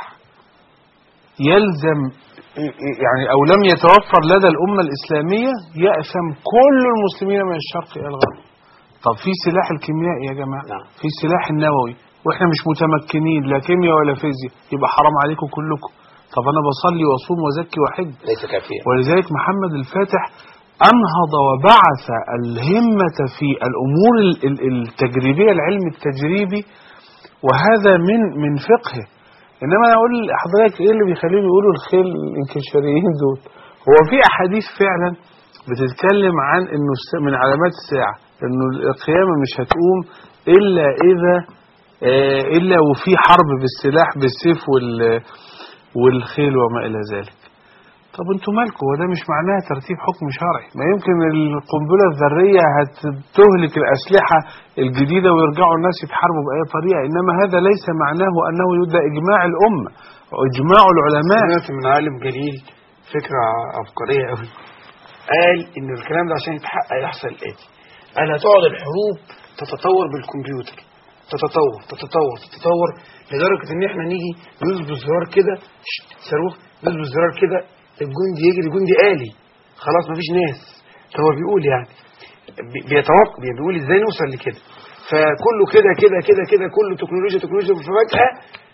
يلزم يعني أو لم يتوفر لدى الأمة الإسلامية يأثم كل المسلمين من الشرق إلى الغرب طب في سلاح الكيميائي يا جماعة نعم. في سلاح النووي واحنا مش متمكنين لا كيمياء ولا فيزياء يبقى حرام عليكم كلكم طب انا بصلي واصوم وازكي واحج ليس كافيا ولذلك محمد الفاتح أنهض وبعث الهمة في الأمور ال- ال- التجريبية العلم التجريبي وهذا من من فقهه إنما أنا أقول لحضرتك إيه اللي بيخليهم يقولوا الخيل الانكشاريين دول هو في أحاديث فعلا بتتكلم عن إنه الس- من علامات الساعة إنه القيامة مش هتقوم إلا إذا آه، إلا وفي حرب بالسلاح بالسيف وال والخيل وما إلى ذلك طب انتوا مالكم وده مش معناها ترتيب حكم شرعي ما يمكن القنبله الذريه هتهلك الاسلحه الجديده ويرجعوا الناس يتحاربوا باي طريقه انما هذا ليس معناه انه يبدا اجماع الامه واجماع العلماء سمعت من عالم جليل فكرة عبقرية قوي قال إن الكلام ده عشان يتحقق يحصل الآتي قال هتقعد الحروب تتطور بالكمبيوتر تتطور تتطور تتطور لدرجة إن إحنا نيجي ندوس بالزرار كده شت، صاروخ ندوس بالزرار كده الجندي يجري جندي آلي خلاص مفيش ناس ده هو بيقول يعني بي- بيتوقع بيقول ازاي نوصل لكده فكله كده كده كده كده كله تكنولوجيا تكنولوجيا ففجأة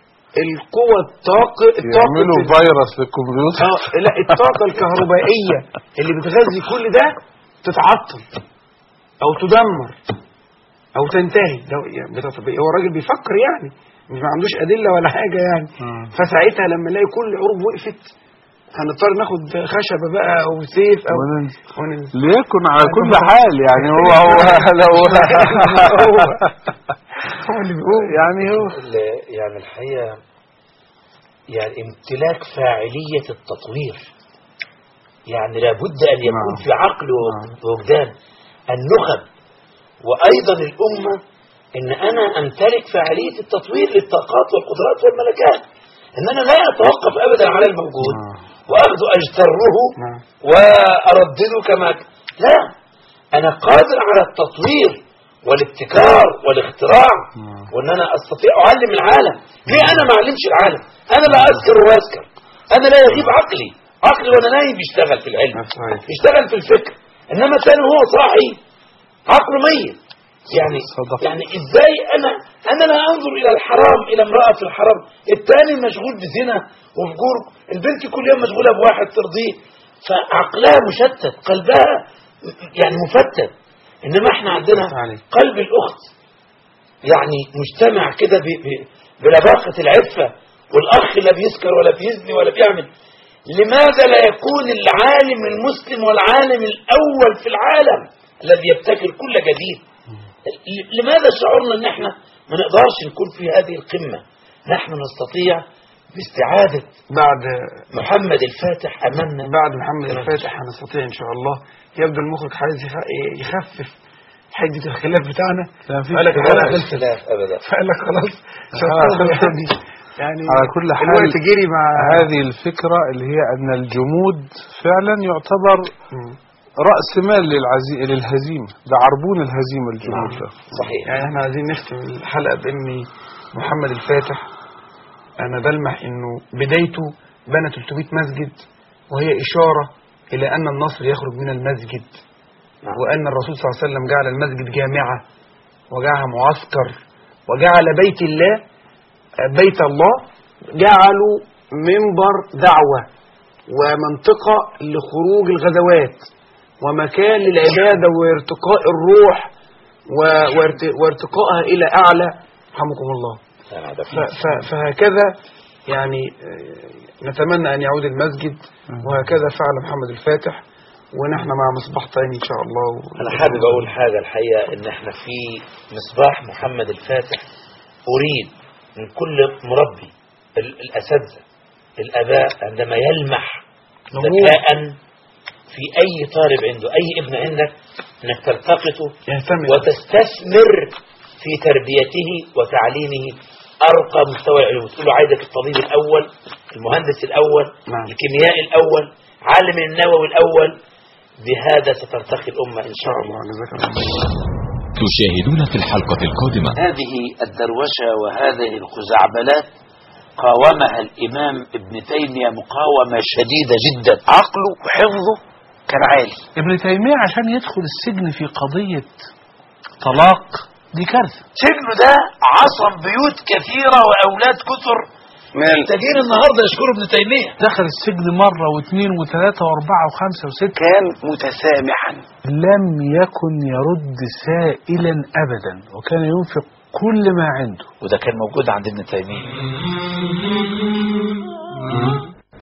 القوة الطاقة يعملوا الطاقة فيروس للكمبيوتر اه لا الطاقة الكهربائية اللي بتغذي كل ده تتعطل او تدمر او تنتهي ده يعني بتط- هو الراجل بيفكر يعني مش ما عندوش ادله ولا حاجه يعني مم. فساعتها لما نلاقي كل الحروب وقفت هنضطر ناخد خشبه بقى او سيف او وننزل. وننزل ليكن على كل حال يعني هو هو لو هو هو اللي بيقول يعني هو ال- يعني الحقيقة يعني امتلاك فاعلية التطوير يعني لابد أن يكون نعم. في عقل ووجدان النخب وأيضا الأمة إن أنا أمتلك فاعلية التطوير للطاقات والقدرات والملكات إن أنا لا أتوقف أبدا على الموجود نعم. وأخذ أجتره نعم. وأردده كما لا أنا قادر على التطوير والابتكار والاختراع نعم. وان انا استطيع اعلم العالم ليه انا ما اعلمش العالم انا لا اذكر واذكر انا لا يغيب عقلي عقلي وانا نايم بيشتغل في العلم صحيح. بيشتغل في الفكر انما ثاني هو صاحي عقله ميت يعني صدق. يعني ازاي انا انا لا انظر الى الحرام الى امراه في الحرام الثاني مشغول بزنا وفجور البنت كل يوم مشغوله بواحد ترضيه فعقلها مشتت قلبها يعني مفتت انما احنا عندنا عليك. قلب الاخت يعني مجتمع كده ب- ب- بلباقه العفه والاخ لا بيسكر ولا بيزني ولا بيعمل لماذا لا يكون العالم المسلم والعالم الاول في العالم الذي يبتكر كل جديد ل- لماذا شعورنا ان احنا ما نقدرش نكون في هذه القمة نحن نستطيع باستعادة بعد محمد الفاتح امامنا بعد محمد الفاتح هنستطيع ان شاء الله يبدو المخرج عايز يخ- يخفف حدة الخلاف بتاعنا لا في فقال لك خلاف. الحلقة ولا خلصت خلاف ابدا فقال لك خلاص آه. يعني يعني على كل حال الوقت جري مع هذه الفكرة اللي هي أن الجمود فعلا يعتبر مم. رأس مال للعزي... للهزيمة ده عربون الهزيمة الجمود ده صحيح يعني احنا عايزين نختم الحلقة بان محمد الفاتح انا بلمح انه بدايته بنى 300 مسجد وهي اشارة الى ان النصر يخرج من المسجد نعم. وان الرسول صلى الله عليه وسلم جعل المسجد جامعة وجعلها معسكر وجعل بيت الله بيت الله جعلوا منبر دعوة ومنطقة لخروج الغزوات ومكان للعبادة وارتقاء الروح و- وارت- وارتقائها إلى أعلى رحمكم الله أنا ده ف- ف- فهكذا يعني آه، نتمنى أن يعود المسجد وهكذا فعل محمد الفاتح ونحن مع مصباح تاني إن شاء الله انا حابب اقول حاجة الحقيقة ان احنا في مصباح محمد الفاتح اريد من كل مربي ال- الاساتذة الاباء عندما يلمح ذكاء في اي طالب عنده اي ابن عندك انك تلتقطه يهتم وتستثمر في تربيته وتعليمه ارقى مستوى العلوم تقول له عايزك الطبيب الاول المهندس الاول نعم. الكيميائي الاول عالم النووي الاول بهذا سترتقي الامه ان إن شاء شاء الله الله جزاك الله تشاهدون في الحلقة القادمة هذه الدروشه وهذه الخزعبلات قاومها الامام ابن تيميه مقاومه شديده جدا عقله وحفظه كان عالي ابن تيمية عشان يدخل السجن في قضية طلاق دي كارثة سجنه ده عصم بيوت كثيره واولاد كثر محتاجين النهارده يشكروا ابن تيميه دخل السجن مرة واثنين وثلاثة واربعة وخمسة وستة كان متسامحا لم يكن يرد سائلا أبدا وكان ينفق كل ما عنده وده كان موجود عند ابن تيميه